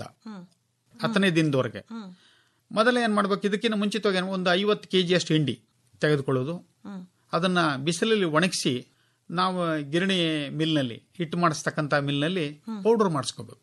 Speaker 12: ಹತ್ತನೇ ದಿನದವರೆಗೆ ಮೊದಲೇ ಏನ್ ಮಾಡ್ಬೇಕು ಇದಕ್ಕಿಂತ ಮುಂಚಿತವಾಗಿ ಏನು ಒಂದು ಐವತ್ತು ಕೆ ಅಷ್ಟು ಹಿಂಡಿ ತೆಗೆದುಕೊಳ್ಳೋದು ಅದನ್ನ ಬಿಸಿಲಲ್ಲಿ ಒಣಗಿಸಿ ನಾವು ಗಿರಣಿ ಮಿಲ್ನಲ್ಲಿ ಹಿಟ್ಟು ಮಾಡಿಸ್ತಕ್ಕಂಥ ಮಿಲ್ನಲ್ಲಿ ಪೌಡರ್ ಮಾಡಿಸ್ಕೋಬೇಕು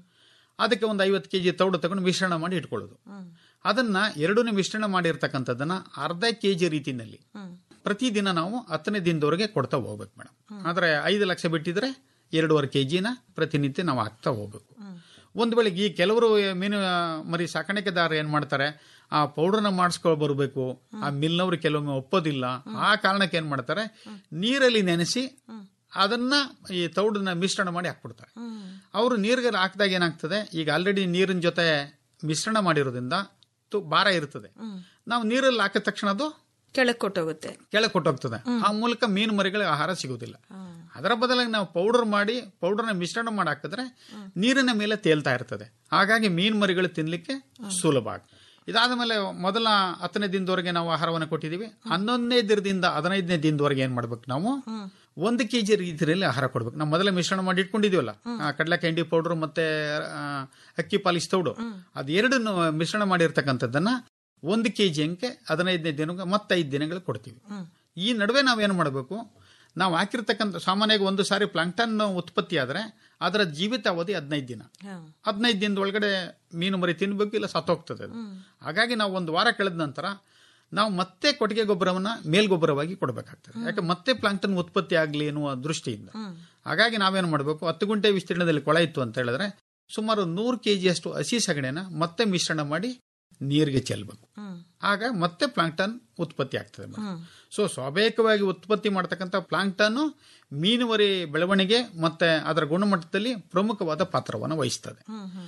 Speaker 12: ಅದಕ್ಕೆ ಒಂದು ಐವತ್ತು ಕೆ ಜಿ ತೌಡು ತಗೊಂಡು ಮಿಶ್ರಣ ಮಾಡಿ ಇಟ್ಕೊಳ್ಳೋದು ಅದನ್ನ ಎರಡನೇ ಮಿಶ್ರಣ ಮಾಡಿರ್ತಕ್ಕಂಥದ್ದನ್ನ ಅರ್ಧ ಕೆ ಜಿ ರೀತಿನಲ್ಲಿ ಪ್ರತಿದಿನ ನಾವು ಹತ್ತನೇ ದಿನದವರೆಗೆ ಕೊಡ್ತಾ ಹೋಗ್ಬೇಕು ಮೇಡಮ್ ಆದ್ರೆ ಐದು ಲಕ್ಷ ಬಿಟ್ಟಿದ್ರೆ ಎರಡೂವರೆ ಕೆ ಜಿನ ಪ್ರತಿನಿತ್ಯ ನಾವು ಹಾಕ್ತಾ ಹೋಗ್ಬೇಕು ಒಂದು ವೇಳೆ ಈ ಕೆಲವರು ಮೀನು ಮರಿ ಸಾಕಾಣಿಕೆದಾರರು ಏನ್ ಮಾಡ್ತಾರೆ ಆ ಪೌಡರ್ನ ಮಾಡಿಸ್ಕೊ ಬರಬೇಕು ಆ ಮಿಲ್ನವ್ರು ಕೆಲವೊಮ್ಮೆ ಒಪ್ಪೋದಿಲ್ಲ ಆ ಕಾರಣಕ್ಕೆ ಏನ್ ಮಾಡ್ತಾರೆ ನೀರಲ್ಲಿ ನೆನೆಸಿ ಅದನ್ನ ಈ ತೌಡನ್ನ ಮಿಶ್ರಣ ಮಾಡಿ ಹಾಕ್ಬಿಡ್ತಾರೆ ಅವರು ನೀರಿಗೆ ಹಾಕಿದಾಗ ಏನಾಗ್ತದೆ ಈಗ ಆಲ್ರೆಡಿ ನೀರಿನ ಜೊತೆ ಮಿಶ್ರಣ ಮಾಡಿರೋದ್ರಿಂದ ತು- ಭಾರ ಇರ್ತದೆ ನಾವು ನೀರಲ್ಲಿ ಹಾಕಿದ ತಕ್ಷಣ ಅದು
Speaker 9: ಕೆಳಕ್ ಕೊಟ್ಟೋಗುತ್ತೆ
Speaker 12: ಕೆಳಗೆ ಕೊಟ್ಟೋಗ್ತದೆ ಆ ಮೂಲಕ ಮೀನು ಮರಿಗಳಿಗೆ ಆಹಾರ ಸಿಗುವುದಿಲ್ಲ ಅದರ ಬದಲಾಗಿ ನಾವು ಪೌಡರ್ ಮಾಡಿ ಪೌಡರ್ನ ಮಿಶ್ರಣ ಮಾಡಿ ಹಾಕಿದ್ರೆ ನೀರಿನ ಮೇಲೆ ತೇಲ್ತಾ ಇರ್ತದೆ ಹಾಗಾಗಿ ಮೀನು ಮರಿಗಳು ತಿನ್ಲಿಕ್ಕೆ ಸುಲಭ ಆಗುತ್ತೆ. ಇದಾದ ಮೇಲೆ ಮೊದಲ ಹತ್ತನೇ ದಿನದವರೆಗೆ ನಾವು ಆಹಾರವನ್ನು ಕೊಟ್ಟಿದ್ದೀವಿ ಹನ್ನೊಂದನೇ ದಿನದಿಂದ ಹದಿನೈದನೇ ದಿನದವರೆಗೆ ಏನ್ ಮಾಡ್ಬೇಕು ನಾವು ಒಂದು ಕೆಜಿ ರೀತಿಯಲ್ಲಿ ಆಹಾರ ಕೊಡ್ಬೇಕು ನಾವು ಮೊದಲೇ ಮಿಶ್ರಣ ಮಾಡಿ ಇಟ್ಕೊಂಡಿದೀವಲ್ಲ ಆ ಕಡಲೆಕಾಯಿ ಹಿಂಡಿ ಪೌಡರ್ ಮತ್ತೆ ಆ, ಅಕ್ಕಿ ಪಾಲಿಶ್ ತೌಡು ಅದೆರಡನ್ನು ಮಿಶ್ರಣ ಮಾಡಿರ್ತಕ್ಕಂಥದ್ದನ್ನ ಒಂದು ಕೆಜಿ ಅಂಕೆ ಹದಿನೈದನೇ ದಿನಕ್ಕೆ ಮತ್ತೆ ಐದು ದಿನಗಳು ಕೊಡ್ತೀವಿ ಈ ನಡುವೆ ನಾವೇನು ಮಾಡಬೇಕು ನಾವು ಹಾಕಿರ್ತಕ್ಕಂಥ ಸಾಮಾನ್ಯವಾಗಿ ಒಂದು ಸಾರಿ ಪ್ಲಾಂಕ್ಟನ್ ಉತ್ಪತ್ತಿ ಆದ್ರೆ ಅದರ ಜೀವಿತಾವಧಿ ಹದಿನೈದು ದಿನ ಹದಿನೈದು ದಿನದ ಒಳಗಡೆ ಮೀನು ಮರಿ ತಿನ್ಬೇಕು ಇಲ್ಲ ಸತ್ತೋಗ್ತದೆ ಅದು ಹಾಗಾಗಿ ನಾವು ಒಂದು ವಾರ ಕಳೆದ ನಂತರ ನಾವು ಮತ್ತೆ ಕೊಟ್ಟಿಗೆ ಗೊಬ್ಬರವನ್ನ ಮೇಲ್ಗೊಬ್ಬರವಾಗಿ ಕೊಡಬೇಕಾಗ್ತದೆ ಯಾಕೆ ಮತ್ತೆ ಪ್ಲಾಂಕ್ಟನ್ ಉತ್ಪತ್ತಿ ಆಗಲಿ ಎನ್ನುವ ದೃಷ್ಟಿಯಿಂದ ಹಾಗಾಗಿ ನಾವೇನು ಮಾಡಬೇಕು ಹತ್ತು ಗುಂಟೆ ವಿಸ್ತೀರ್ಣದಲ್ಲಿ ಕೊಳ ಇತ್ತು ಅಂತ ಹೇಳಿದ್ರೆ ಸುಮಾರು ನೂರು ಕೆ ಜಿಯಷ್ಟು ಹಸಿ ಸಗಣಿನ ಮತ್ತೆ ಮಿಶ್ರಣ ಮಾಡಿ ನೀರಿಗೆ ಚೆಲ್ಲಬೇಕು ಆಗ ಮತ್ತೆ ಪ್ಲಾಂಕ್ಟನ್ ಉತ್ಪತ್ತಿ ಆಗ್ತದೆ ಸೊ ಸ್ವಾಭಾವಿಕವಾಗಿ ಉತ್ಪತ್ತಿ ಮಾಡತಕ್ಕಂಥ ಪ್ಲಾಂಕ್ಟನ್ ಮೀನುವರಿ ಬೆಳವಣಿಗೆ ಮತ್ತೆ ಅದರ ಗುಣಮಟ್ಟದಲ್ಲಿ ಪ್ರಮುಖವಾದ ಪಾತ್ರವನ್ನು ವಹಿಸ್ತದೆ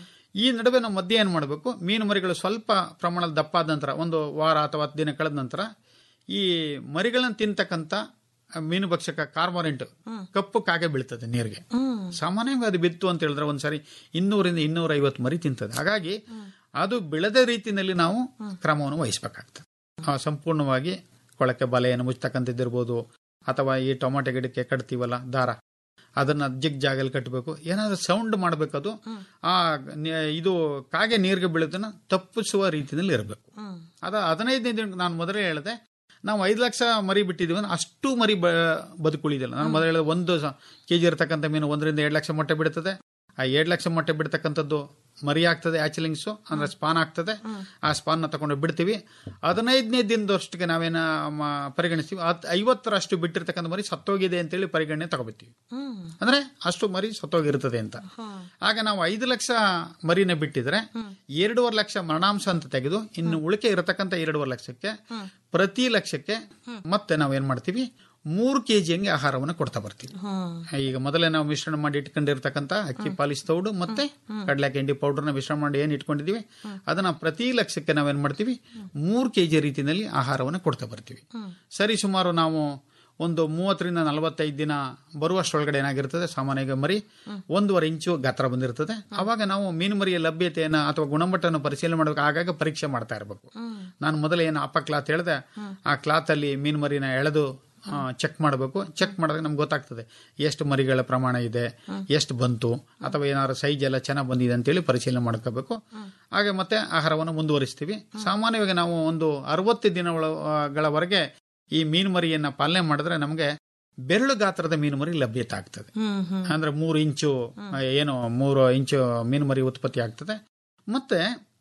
Speaker 12: ಈ ನಡುವೆ ನಾವು ಮಧ್ಯೆ ಏನ್ ಮಾಡಬೇಕು ಮೀನು ಮರಿಗಳು ಸ್ವಲ್ಪ ಪ್ರಮಾಣದ ದಪ್ಪ ಆದ ನಂತರ ಒಂದು ವಾರ ಅಥವಾ ಹತ್ತು ದಿನ ಕಳೆದ ನಂತರ ಈ ಮರಿಗಳನ್ನ ತಿಂತಕ್ಕಂಥ ಮೀನು ಭಕ್ಷಕ ಕಾರ್ಮೋರೆಂಟ್ ಕಪ್ಪು ಕಾಗೆ ಬೀಳ್ತದೆ ನೀರಿಗೆ ಸಾಮಾನ್ಯವಾಗಿ ಅದು ಬಿತ್ತು ಅಂತ ಹೇಳಿದ್ರೆ ಒಂದ್ಸರಿ ಇನ್ನೂರಿಂದ ಇನ್ನೂರ ಐವತ್ತು ಮರಿ ತಿಂತದೆ ಹಾಗಾಗಿ ಅದು ಬೆಳೆದ ರೀತಿಯಲ್ಲಿ ನಾವು ಕ್ರಮವನ್ನು ವಹಿಸಬೇಕಾಗ್ತದೆ ಆ, ಸಂಪೂರ್ಣವಾಗಿ ಕೊಳಕ್ಕೆ ಬಲೆಯನ್ನು ಮುಚ್ಚತಕ್ಕಂಥದ್ದಿರ್ಬೋದು ಅಥವಾ ಈ ಟೊಮಾಟೊ ಗಿಡಕ್ಕೆ ಕಟ್ತೀವಲ್ಲ ದಾರ ಅದನ್ನ ಜಿಗ್ ಜಾಗಲ್ಲಿ ಕಟ್ಟಬೇಕು ಏನಾದ್ರೂ ಸೌಂಡ್ ಮಾಡಬೇಕದು ಆ ನಿ- ಇದು ಕಾಗೆ ನೀರಿಗೆ ಬೀಳೋದನ್ನ ತಪ್ಪಿಸುವ ರೀತಿಯಲ್ಲಿ ಇರಬೇಕು ಅದ ಹದಿನೈದನೇ ದಿನ ನಾನು ಮೊದಲೇ ಹೇಳಿದೆ ನಾವು ಐದು ಲಕ್ಷ ಮರಿ ಬಿಟ್ಟಿದೀವಿ ಅಂದ್ರೆ ಅಷ್ಟು ಮರಿ ಬ ಬದುಕುಳಿದಿಲ್ಲ ನಾನು ಮೊದಲು ಹೇಳಿದ ಒಂದು ಕೆ ಜಿ ಇರತಕ್ಕಂಥ ಮೀನು ಒಂದರಿಂದ ಎರಡು ಲಕ್ಷ ಮೊಟ್ಟೆ ಬಿಡುತ್ತದೆ ಆ ಎರಡು ಲಕ್ಷ ಮೊಟ್ಟೆ ಬಿಡ್ತಕ್ಕಂಥದ್ದು ಮರಿ ಆಗ್ತದೆ ಆಚಲಿಂಗ್ಸು ಅಂದ್ರೆ ಸ್ಪಾನ್ ಆಗ್ತದೆ ಆ ಸ್ಪಾನ್ನ ತಗೊಂಡು ಬಿಡ್ತೀವಿ ಹದಿನೈದನೇ ದಿನದಷ್ಟಕ್ಕೆ ನಾವೇನ ಮ- ಪರಿಗಣಿಸ್ತೀವಿ ಹತ್- ಐವತ್ತರಷ್ಟು ಬಿಟ್ಟಿರ್ತಕ್ಕಂಥ ಮರಿ ಸತ್ತೋಗಿದೆ ಅಂತೇಳಿ ಪರಿಗಣನೆ ತಗೋಬಿಡ್ತೀವಿ ಅಂದ್ರೆ ಅಷ್ಟು ಮರಿ ಸತ್ತೋಗಿರ್ತದೆ ಅಂತ ಆಗ ನಾವು ಐದು ಲಕ್ಷ ಮರಿನ ಬಿಟ್ಟಿದ್ರೆ ಎರಡೂವರೆ ಲಕ್ಷ ಮರಣಾಂಶ ಅಂತ ತೆಗೆದು ಇನ್ನು ಉಳಿಕೆ ಇರತಕ್ಕಂಥ ಎರಡೂವರೆ ಲಕ್ಷಕ್ಕೆ ಪ್ರತಿ ಲಕ್ಷಕ್ಕೆ ಮತ್ತೆ ನಾವು ಏನ್ ಮಾಡ್ತೀವಿ ಮೂರು ಕೆಜಿ ಹಂಗೆ ಆಹಾರವನ್ನು ಕೊಡ್ತಾ ಬರ್ತೀವಿ ಈಗ ಮೊದಲೇ ನಾವು ಮಿಶ್ರಣ ಮಾಡಿ ಇಟ್ಕೊಂಡಿರ್ತಕ್ಕಂಥ ಅಕ್ಕಿ ಪಾಲಿಶ್ ತೌಡು ಮತ್ತೆ ಕಡಲೆಕಾಯಿ ಹಿಂಡಿ ಪೌಡರ್ನ ಮಿಶ್ರಣ ಮಾಡಿ ಏನ್ ಇಟ್ಕೊಂಡಿದೀವಿ ಅದನ್ನ ಪ್ರತಿ ಲಕ್ಷಕ್ಕೆ ನಾವೇನ್ ಮಾಡ್ತೀವಿ ಮೂರು ಕೆಜಿ ರೀತಿಯಲ್ಲಿ ಆಹಾರವನ್ನು ಕೊಡ್ತಾ ಬರ್ತೀವಿ ಸರಿ ಸುಮಾರು ನಾವು ಒಂದು ಮೂವತ್ತರಿಂದ ನಲವತ್ತೈದು ದಿನ ಬರುವಷ್ಟರೊಳಗಡೆ ಏನಾಗಿರ್ತದೆ ಸಾಮಾನ್ಯವಾಗಿ ಮರಿ ಒಂದೂವರೆ ಇಂಚು ಗಾತ್ರ ಬಂದಿರ್ತದೆ ಅವಾಗ ನಾವು ಮೀನು ಮರಿಯ ಲಭ್ಯತೆಯನ್ನ ಅಥವಾ ಗುಣಮಟ್ಟವನ್ನು ಪರಿಶೀಲನೆ ಮಾಡಬೇಕು ಆಗಾಗ ಪರೀಕ್ಷೆ ಮಾಡ್ತಾ ಇರಬೇಕು ನಾನು ಮೊದಲೇ ಏನು ಅಪ್ಪ ಕ್ಲಾತ್ ಹೇಳಿದೆ ಆ ಕ್ಲಾತ್ ಅಲ್ಲಿ ಮೀನು ಮರಿನ ಎಳೆದು ಚೆಕ್ ಮಾಡಬೇಕು ಚೆಕ್ ಮಾಡಿದಾಗ ನಮ್ಗೆ ಗೊತ್ತಾಗ್ತದೆ ಎಷ್ಟು ಮರಿಗಳ ಪ್ರಮಾಣ ಇದೆ ಎಷ್ಟು ಬಂತು ಅಥವಾ ಏನಾದ್ರು ಸೈಜ್ ಎಲ್ಲ ಚೆನ್ನಾಗಿ ಬಂದಿದೆ ಅಂತೇಳಿ ಪರಿಶೀಲನೆ ಮಾಡ್ಕೋಬೇಕು ಹಾಗೆ ಮತ್ತೆ ಆಹಾರವನ್ನು ಮುಂದುವರಿಸ್ತೀವಿ ಸಾಮಾನ್ಯವಾಗಿ ನಾವು ಒಂದು ಅರವತ್ತು ದಿನಗಳವರೆಗೆ ಈ ಮೀನು ಮರಿಯನ್ನ ಪಾಲನೆ ಮಾಡಿದ್ರೆ ನಮಗೆ ಬೆರಳು ಗಾತ್ರದ ಮೀನು ಮರಿ ಲಭ್ಯತೆ ಆಗ್ತದೆ ಅಂದ್ರೆ ಮೂರು ಇಂಚು ಆ, ಏನು ಮೂರು ಇಂಚು ಮೀನು ಮರಿ ಉತ್ಪತ್ತಿ ಆಗ್ತದೆ ಮತ್ತೆ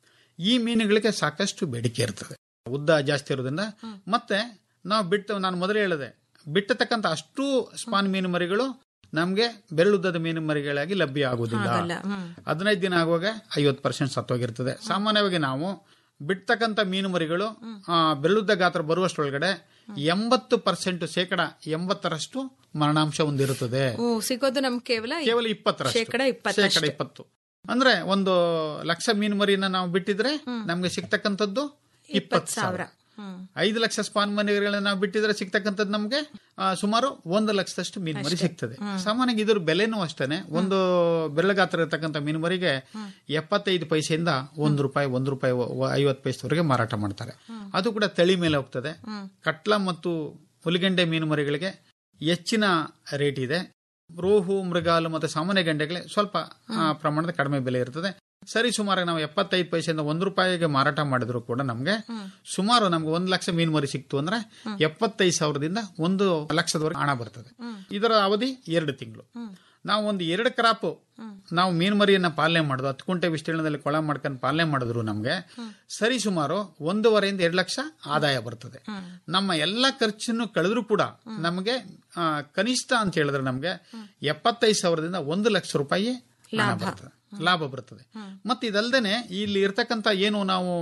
Speaker 12: ಈ ಮೀನುಗಳಿಗೆ ಸಾಕಷ್ಟು ಬೇಡಿಕೆ ಇರ್ತದೆ ಉದ್ದ ಜಾಸ್ತಿ ಇರೋದ್ರಿಂದ ಮತ್ತೆ ನಾವು ಬಿಟ್ಟು ನಾನು ಮೊದಲೇ ಹೇಳಿದೆ ಬಿಟ್ಟತಕ್ಕಂಥ ಅಷ್ಟು ಸ್ಪಾನ್ ಮೀನು ಮರಿಗಳು ನಮಗೆ ಬೆರಳುದ್ದದ ಮೀನು ಮರಿಗಳಾಗಿ ಲಭ್ಯ ಆಗುವುದಿಲ್ಲ
Speaker 9: ಆಗಲ್ಲ. ಹ್ಮ್.
Speaker 12: ಹದಿನೈದು ದಿನ ಆಗುವಾಗ ಐವತ್ತು ಪರ್ಸೆಂಟ್ ಸತ್ತೋಗಿರ್ತದೆ ಸಾಮಾನ್ಯವಾಗಿ ನಾವು ಬಿಡ್ತಕ್ಕಂಥ ಮೀನು ಮರಿಗಳು ಆ, ಬೆರಳುದ್ದ ಗಾತ್ರ ಬರುವಷ್ಟರೊಳಗಡೆ ಎಂಬತ್ತು ಪರ್ಸೆಂಟ್ ಶೇಕಡ ಎಂಬತ್ತರಷ್ಟು ಮರಣಾಂಶ ಹೊಂದಿರುತ್ತದೆ
Speaker 9: ಓ ಸಿಗೋದು ನಮ್ಗೆ ಕೇವಲ
Speaker 12: ಕೇವಲ ಇಪ್ಪತ್ತರಷ್ಟು
Speaker 9: ಶೇಕಡ ಇಪ್ಪತ್ತು
Speaker 12: ಶೇಕಡ ಇಪ್ಪತ್ತು ಅಂದ್ರೆ ಒಂದು ಲಕ್ಷ ಮೀನು ಮರಿನ ನಾವು ಬಿಟ್ಟಿದ್ರೆ ನಮ್ಗೆ ಸಿಗ್ತಕ್ಕಂಥದ್ದು ಇಪ್ಪತ್ತು ಸಾವಿರ ಐದು ಲಕ್ಷ ಸ್ಪಾನ್ ಮರಿಗಳನ್ನ ನಾವು ಬಿಟ್ಟಿದ್ರೆ ಸಿಗ್ತಕ್ಕಂಥದ್ದು ನಮ್ಗೆ ಆ, ಸುಮಾರು ಒಂದು ಲಕ್ಷದಷ್ಟು ಮೀನು ಮರಿ ಸಿಗ್ತದೆ ಸಾಮಾನ್ಯವಾಗಿ ಇದ್ರ ಬೆಲೆನೂ ಅಷ್ಟೇನೆ ಒಂದು ಬೆರಳುಗಾತ್ರ ಇರತಕ್ಕಂಥ ಮೀನು ಮರಿಗೆ ಎಪ್ಪತ್ತೈದು ಪೈಸೆಯಿಂದ ಒಂದು ರೂಪಾಯಿ ಒಂದು ರೂಪಾಯಿ ಐವತ್ತು ಪೈಸೆವರೆಗೆ ಮಾರಾಟ ಮಾಡ್ತಾರೆ ಅದು ಕೂಡ ತಳಿ ಮೇಲೆ ಹೋಗ್ತದೆ ಕಟ್ಲ ಮತ್ತು ಹುಲಿಗಂಡೆ ಮೀನು ಮರಿಗಳಿಗೆ ಹೆಚ್ಚಿನ ರೇಟ್ ಇದೆ ರೋಹು ಮೃಗಾಲು ಮತ್ತು ಸಾಮಾನ್ಯ ಗಂಡೆಗಳಿಗೆ ಸ್ವಲ್ಪ ಆ, ಪ್ರಮಾಣದ ಕಡಿಮೆ ಬೆಲೆ ಇರ್ತದೆ ಸರಿ ಸುಮಾರು ನಾವು ಎಪ್ಪತ್ತೈದು ಪೈಸೆಯಿಂದ ಒಂದು ರೂಪಾಯಿಗೆ ಮಾರಾಟ ಮಾಡಿದ್ರು ಕೂಡ ನಮ್ಗೆ ಸುಮಾರು ನಮ್ಗೆ ಒಂದು ಲಕ್ಷ ಮೀನು ಮರಿ ಸಿಕ್ತು ಅಂದ್ರೆ ಎಪ್ಪತ್ತೈದು ಸಾವಿರದಿಂದ ಒಂದು ಲಕ್ಷದವರೆಗೆ ಹಣ ಬರ್ತದೆ ಇದರ ಅವಧಿ ಎರಡು ತಿಂಗಳು ನಾವು ಒಂದು ಎರಡು ಕ್ರಾಪ್ ನಾವು ಮೀನು ಮರಿಯನ್ನ ಪಾಲನೆ ಮಾಡೋದು ಹತ್ತು ಕುಂಟೆ ವಿಸ್ತೀರ್ಣದಲ್ಲಿ ಕೊಳ ಮಾಡ್ಕೊಂಡು ಪಾಲನೆ ಮಾಡಿದ್ರು ನಮಗೆ ಸರಿ ಸುಮಾರು ಒಂದೂವರೆಯಿಂದ ಎರಡು ಲಕ್ಷ ಆದಾಯ ಬರ್ತದೆ ನಮ್ಮ ಎಲ್ಲ ಖರ್ಚನ್ನು ಕಳೆದ್ರು ಕೂಡ ನಮಗೆ ಆ, ಕನಿಷ್ಠ ಅಂತ ಹೇಳಿದ್ರೆ ನಮಗೆ ಎಪ್ಪತ್ತೈದು ಸಾವಿರದಿಂದ ಒಂದು ಲಕ್ಷ ರೂಪಾಯಿ ಹಣ ಬರ್ತದೆ ಲಾಭ ಬರ್ತದೆ ಮತ್ತೆ ಇದಲ್ದೇನೆ ಇಲ್ಲಿ ಇರ್ತಕ್ಕಂಥ ಏನು ನಾವು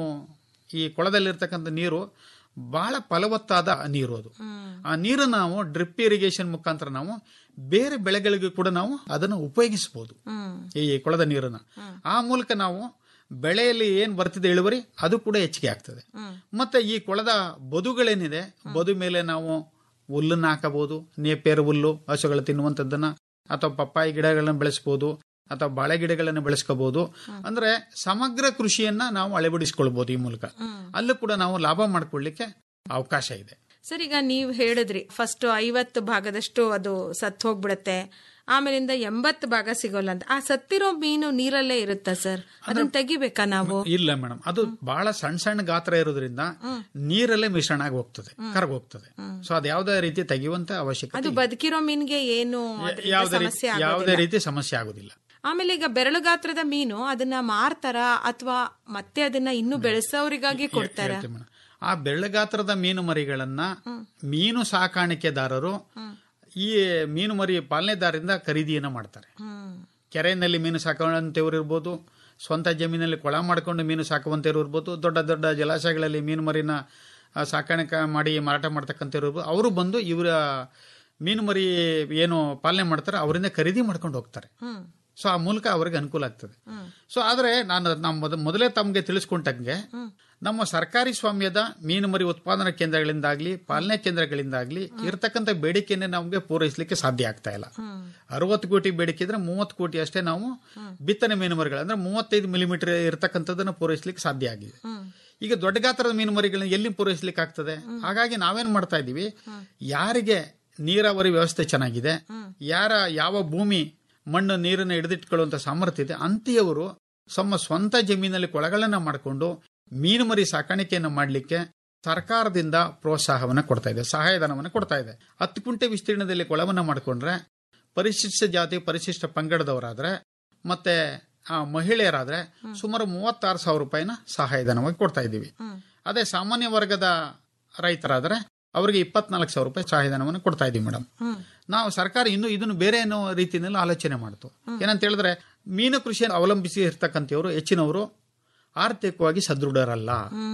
Speaker 12: ಈ ಕೊಳದಲ್ಲಿ ಇರ್ತಕ್ಕಂಥ ನೀರು ಬಹಳ ಫಲವತ್ತಾದ ನೀರು ಅದು ಆ ನೀರು ನಾವು ಡ್ರಿಪ್ ಇರಿಗೇಷನ್ ಮುಖಾಂತರ ನಾವು ಬೇರೆ ಬೆಳೆಗಳಿಗೂ ಕೂಡ ನಾವು ಅದನ್ನು ಉಪಯೋಗಿಸಬಹುದು ಈ ಕೊಳದ ನೀರನ್ನ ಆ ಮೂಲಕ ನಾವು ಬೆಳೆಯಲ್ಲಿ ಏನ್ ಬರ್ತಿದೆ ಇಳುವರಿ ಅದು ಕೂಡ ಹೆಚ್ಚಿಗೆ ಆಗ್ತದೆ ಮತ್ತೆ ಈ ಕೊಳದ ಬದುಗಳೇನಿದೆ ಬದು ಮೇಲೆ ನಾವು ಹುಲ್ಲನ್ನ ಹಾಕಬಹುದು ನೇಪೇರು ಹುಲ್ಲು ಹಸುಗಳು ತಿನ್ನುವಂಥದ್ದನ್ನ ಅಥವಾ ಪಪ್ಪಾಯಿ ಗಿಡಗಳನ್ನ ಬೆಳೆಸಬಹುದು ಅಥವಾ ಬಾಳೆ ಗಿಡಗಳನ್ನು ಬೆಳೆಸ್ಕೋಬಹುದು ಅಂದ್ರೆ ಸಮಗ್ರ ಕೃಷಿಯನ್ನ ನಾವು ಅಳವಡಿಸಿಕೊಳ್ಬಹುದು ಈ ಮೂಲಕ ಅಲ್ಲೂ ಕೂಡ ನಾವು ಲಾಭ ಮಾಡ್ಕೊಳ್ಳಿಕ್ಕೆ ಅವಕಾಶ ಇದೆ
Speaker 9: ಸರ್ ಈಗ ನೀವು ಹೇಳಿದ್ರಿ ಫಸ್ಟ್ ಐವತ್ತು ಭಾಗದಷ್ಟು ಅದು ಸತ್ತು ಹೋಗ್ಬಿಡತ್ತೆ ಆಮೇಲಿಂದ ಎಂಬತ್ತು ಭಾಗ ಸಿಗೋಲ್ಲ ಅಂತ ಆ ಸತ್ತಿರೋ ಮೀನು ನೀರಲ್ಲೇ ಇರುತ್ತಾ ಸರ್ ಅದನ್ನ ತೆಗಿಬೇಕಾ ನಾವು
Speaker 12: ಇಲ್ಲ ಮೇಡಮ್ ಅದು ಬಹಳ ಸಣ್ಣ ಸಣ್ಣ ಗಾತ್ರ ಇರೋದ್ರಿಂದ ನೀರಲ್ಲೇ ಮಿಶ್ರಣ ಆಗಿ ಹೋಗ್ತದೆ ಕರಗ ಹೋಗ್ತದೆ ಸೊ ಅದು ಯಾವುದೇ ರೀತಿ ತೆಗೆಯುವಂತ ಅವಶ್ಯಕತೆ
Speaker 9: ಅದು ಬದುಕಿರೋ ಮೀನ್ಗೆ ಏನು ಅದ್ರಿಂದ
Speaker 12: ಯಾವುದೇ
Speaker 9: ಸಮಸ್ಯೆ
Speaker 12: ರೀತಿ ಯಾವುದೇ
Speaker 9: ಆಗೋದಿಲ್ಲ.
Speaker 12: ರೀತಿ ಸಮಸ್ಯೆ ಆಗುದಿಲ್ಲ
Speaker 9: ಆಮೇಲೆ ಈಗ ಬೆರಳು ಗಾತ್ರದ ಮೀನು ಅದನ್ನ ಮಾರ್ತಾರ ಅಥವಾ ಮತ್ತೆ ಅದನ್ನ ಇನ್ನು ಬೆಳೆಸೋರಿಗಾಗಿ ಕೊಡ್ತಾರ
Speaker 12: ಹೇಳ್ತೀನಿ ಮೇಡಮ್. ಆ ಬೆಳ್ಳಗಾತ್ರದ ಮೀನು ಮರಿಗಳನ್ನ ಮೀನು ಸಾಕಾಣಿಕೆದಾರರು ಈ ಮೀನು ಮರಿ ಪಾಲನೆದಾರರಿಂದ ಖರೀದಿಯನ್ನ ಮಾಡ್ತಾರೆ ಕೆರೆಯಲ್ಲಿ ಮೀನು ಸಾಕುವಂತವ್ರು ಇರ್ಬೋದು ಸ್ವಂತ ಜಮೀನಲ್ಲಿ ಕೊಳ ಮಾಡ್ಕೊಂಡು ಮೀನು ಸಾಕುವಂತವ್ರು ಇರ್ಬೋದು ದೊಡ್ಡ ದೊಡ್ಡ ಜಲಾಶಯಗಳಲ್ಲಿ ಮೀನು ಮರಿನ ಆ, ಸಾಕಾಣಿಕೆ ಮಾಡಿ ಮಾರಾಟ ಮಾಡ್ತಕ್ಕಂಥವ್ರು ಇರ್ಬೋದು ಅವರು ಬಂದು ಇವರ ಮೀನು ಮರಿ ಏನು ಪಾಲನೆ ಮಾಡ್ತಾರೆ ಅವರಿಂದ ಖರೀದಿ ಮಾಡ್ಕೊಂಡು ಹೋಗ್ತಾರೆ ಸೊ ಆ ಮೂಲಕ ಅವರಿಗೆ ಅನುಕೂಲ ಆಗ್ತದೆ ಸೊ ಆದ್ರೆ ನಾನು ನಮ್ಮ ಮೊದ- ಮೊದಲೇ ತಮಗೆ ತಿಳಿಸ್ಕೊಂಡಂಗೆ ನಮ್ಮ ಸರ್ಕಾರಿ ಸ್ವಾಮ್ಯದ ಮೀನು ಮರಿ ಉತ್ಪಾದನಾ ಕೇಂದ್ರಗಳಿಂದಾಗ್ಲಿ ಪಾಲನೆ ಕೇಂದ್ರಗಳಿಂದಾಗ್ಲಿ ಇರತಕ್ಕಂಥ ಬೇಡಿಕೆಯನ್ನೇ ನಮಗೆ ಪೂರೈಸಲಿಕ್ಕೆ ಸಾಧ್ಯ ಆಗ್ತಾ ಇಲ್ಲ ಅರವತ್ತು ಕೋಟಿ ಬೇಡಿಕೆ ಇದ್ರೆ ಮೂವತ್ತು ಕೋಟಿ ಅಷ್ಟೇ ನಾವು ಬಿತ್ತನೆ ಮೀನು ಮರಿಗಳು ಅಂದ್ರೆ ಮೂವತ್ತೈದು ಮಿಲಿಮೀಟರ್ ಇರತಕ್ಕಂಥದ್ದನ್ನ ಪೂರೈಸಲಿಕ್ಕೆ ಸಾಧ್ಯ ಆಗಿದೆ ಈಗ ದೊಡ್ಡ ಗಾತ್ರದ ಮೀನು ಮರಿಗಳನ್ನ ಎಲ್ಲಿ ಪೂರೈಸಲಿಕ್ಕೆ ಆಗ್ತದೆ ಹಾಗಾಗಿ ನಾವೇನ್ ಮಾಡ್ತಾ ಇದೀವಿ ಯಾರಿಗೆ ನೀರಾವರಿ ವ್ಯವಸ್ಥೆ ಚೆನ್ನಾಗಿದೆ ಯಾರ ಯಾವ ಭೂಮಿ ಮಣ್ಣು ನೀರನ್ನು ಹಿಡಿದಿಟ್ಕೊಳ್ಳುವಂತ ಸಾಮರ್ಥ್ಯ ಇದೆ ಅಂತಿಯವರು ತಮ್ಮ ಸ್ವಂತ ಜಮೀನಲ್ಲಿ ಕೊಳಗಳನ್ನ ಮಾಡಿಕೊಂಡು ಮೀನು ಮರಿ ಸಾಕಾಣಿಕೆಯನ್ನು ಮಾಡಲಿಕ್ಕೆ ಸರ್ಕಾರದಿಂದ ಪ್ರೋತ್ಸಾಹವನ್ನ ಕೊಡ್ತಾ ಇದೆ ಸಹಾಯಧನವನ್ನು ಕೊಡ್ತಾ ಇದೆ ಹತ್ತು ಕುಂಟೆ ವಿಸ್ತೀರ್ಣದಲ್ಲಿ ಕೊಳವನ್ನ ಮಾಡಿಕೊಂಡ್ರೆ ಪರಿಶಿಷ್ಟ ಜಾತಿ ಪರಿಶಿಷ್ಟ ಪಂಗಡದವರಾದ್ರೆ ಮತ್ತೆ ಆ, ಮಹಿಳೆಯರಾದ್ರೆ ಸುಮಾರು ಮೂವತ್ತಾರು ಸಾವಿರ ರೂಪಾಯಿನ ಸಹಾಯಧನವಾಗಿ ಕೊಡ್ತಾ ಇದ್ದೀವಿ ಅದೇ ಸಾಮಾನ್ಯ ವರ್ಗದ ರೈತರಾದ್ರೆ ಅವರಿಗೆ ಇಪ್ಪತ್ನಾಲ್ಕು ಸಾವಿರ ರೂಪಾಯಿ ಸಹಾಯಧನವನ್ನು ಕೊಡ್ತಾ ಇದ್ದೀವಿ ಮೇಡಮ್ ನಾವು ಸರ್ಕಾರ ಇನ್ನು ಇದನ್ನು ಬೇರೆ ಏನೋ ರೀತಿಯಲ್ಲಿ ಆಲೋಚನೆ ಮಾಡ್ತು ಏನಂತ ಹೇಳಿದ್ರೆ ಮೀನು ಕೃಷಿಯನ್ನು ಅವಲಂಬಿಸಿ ಇರ್ತಕ್ಕಂಥವ್ರು ಹೆಚ್ಚಿನವರು ಆರ್ಥಿಕವಾಗಿ ಸದೃಢರಲ್ಲ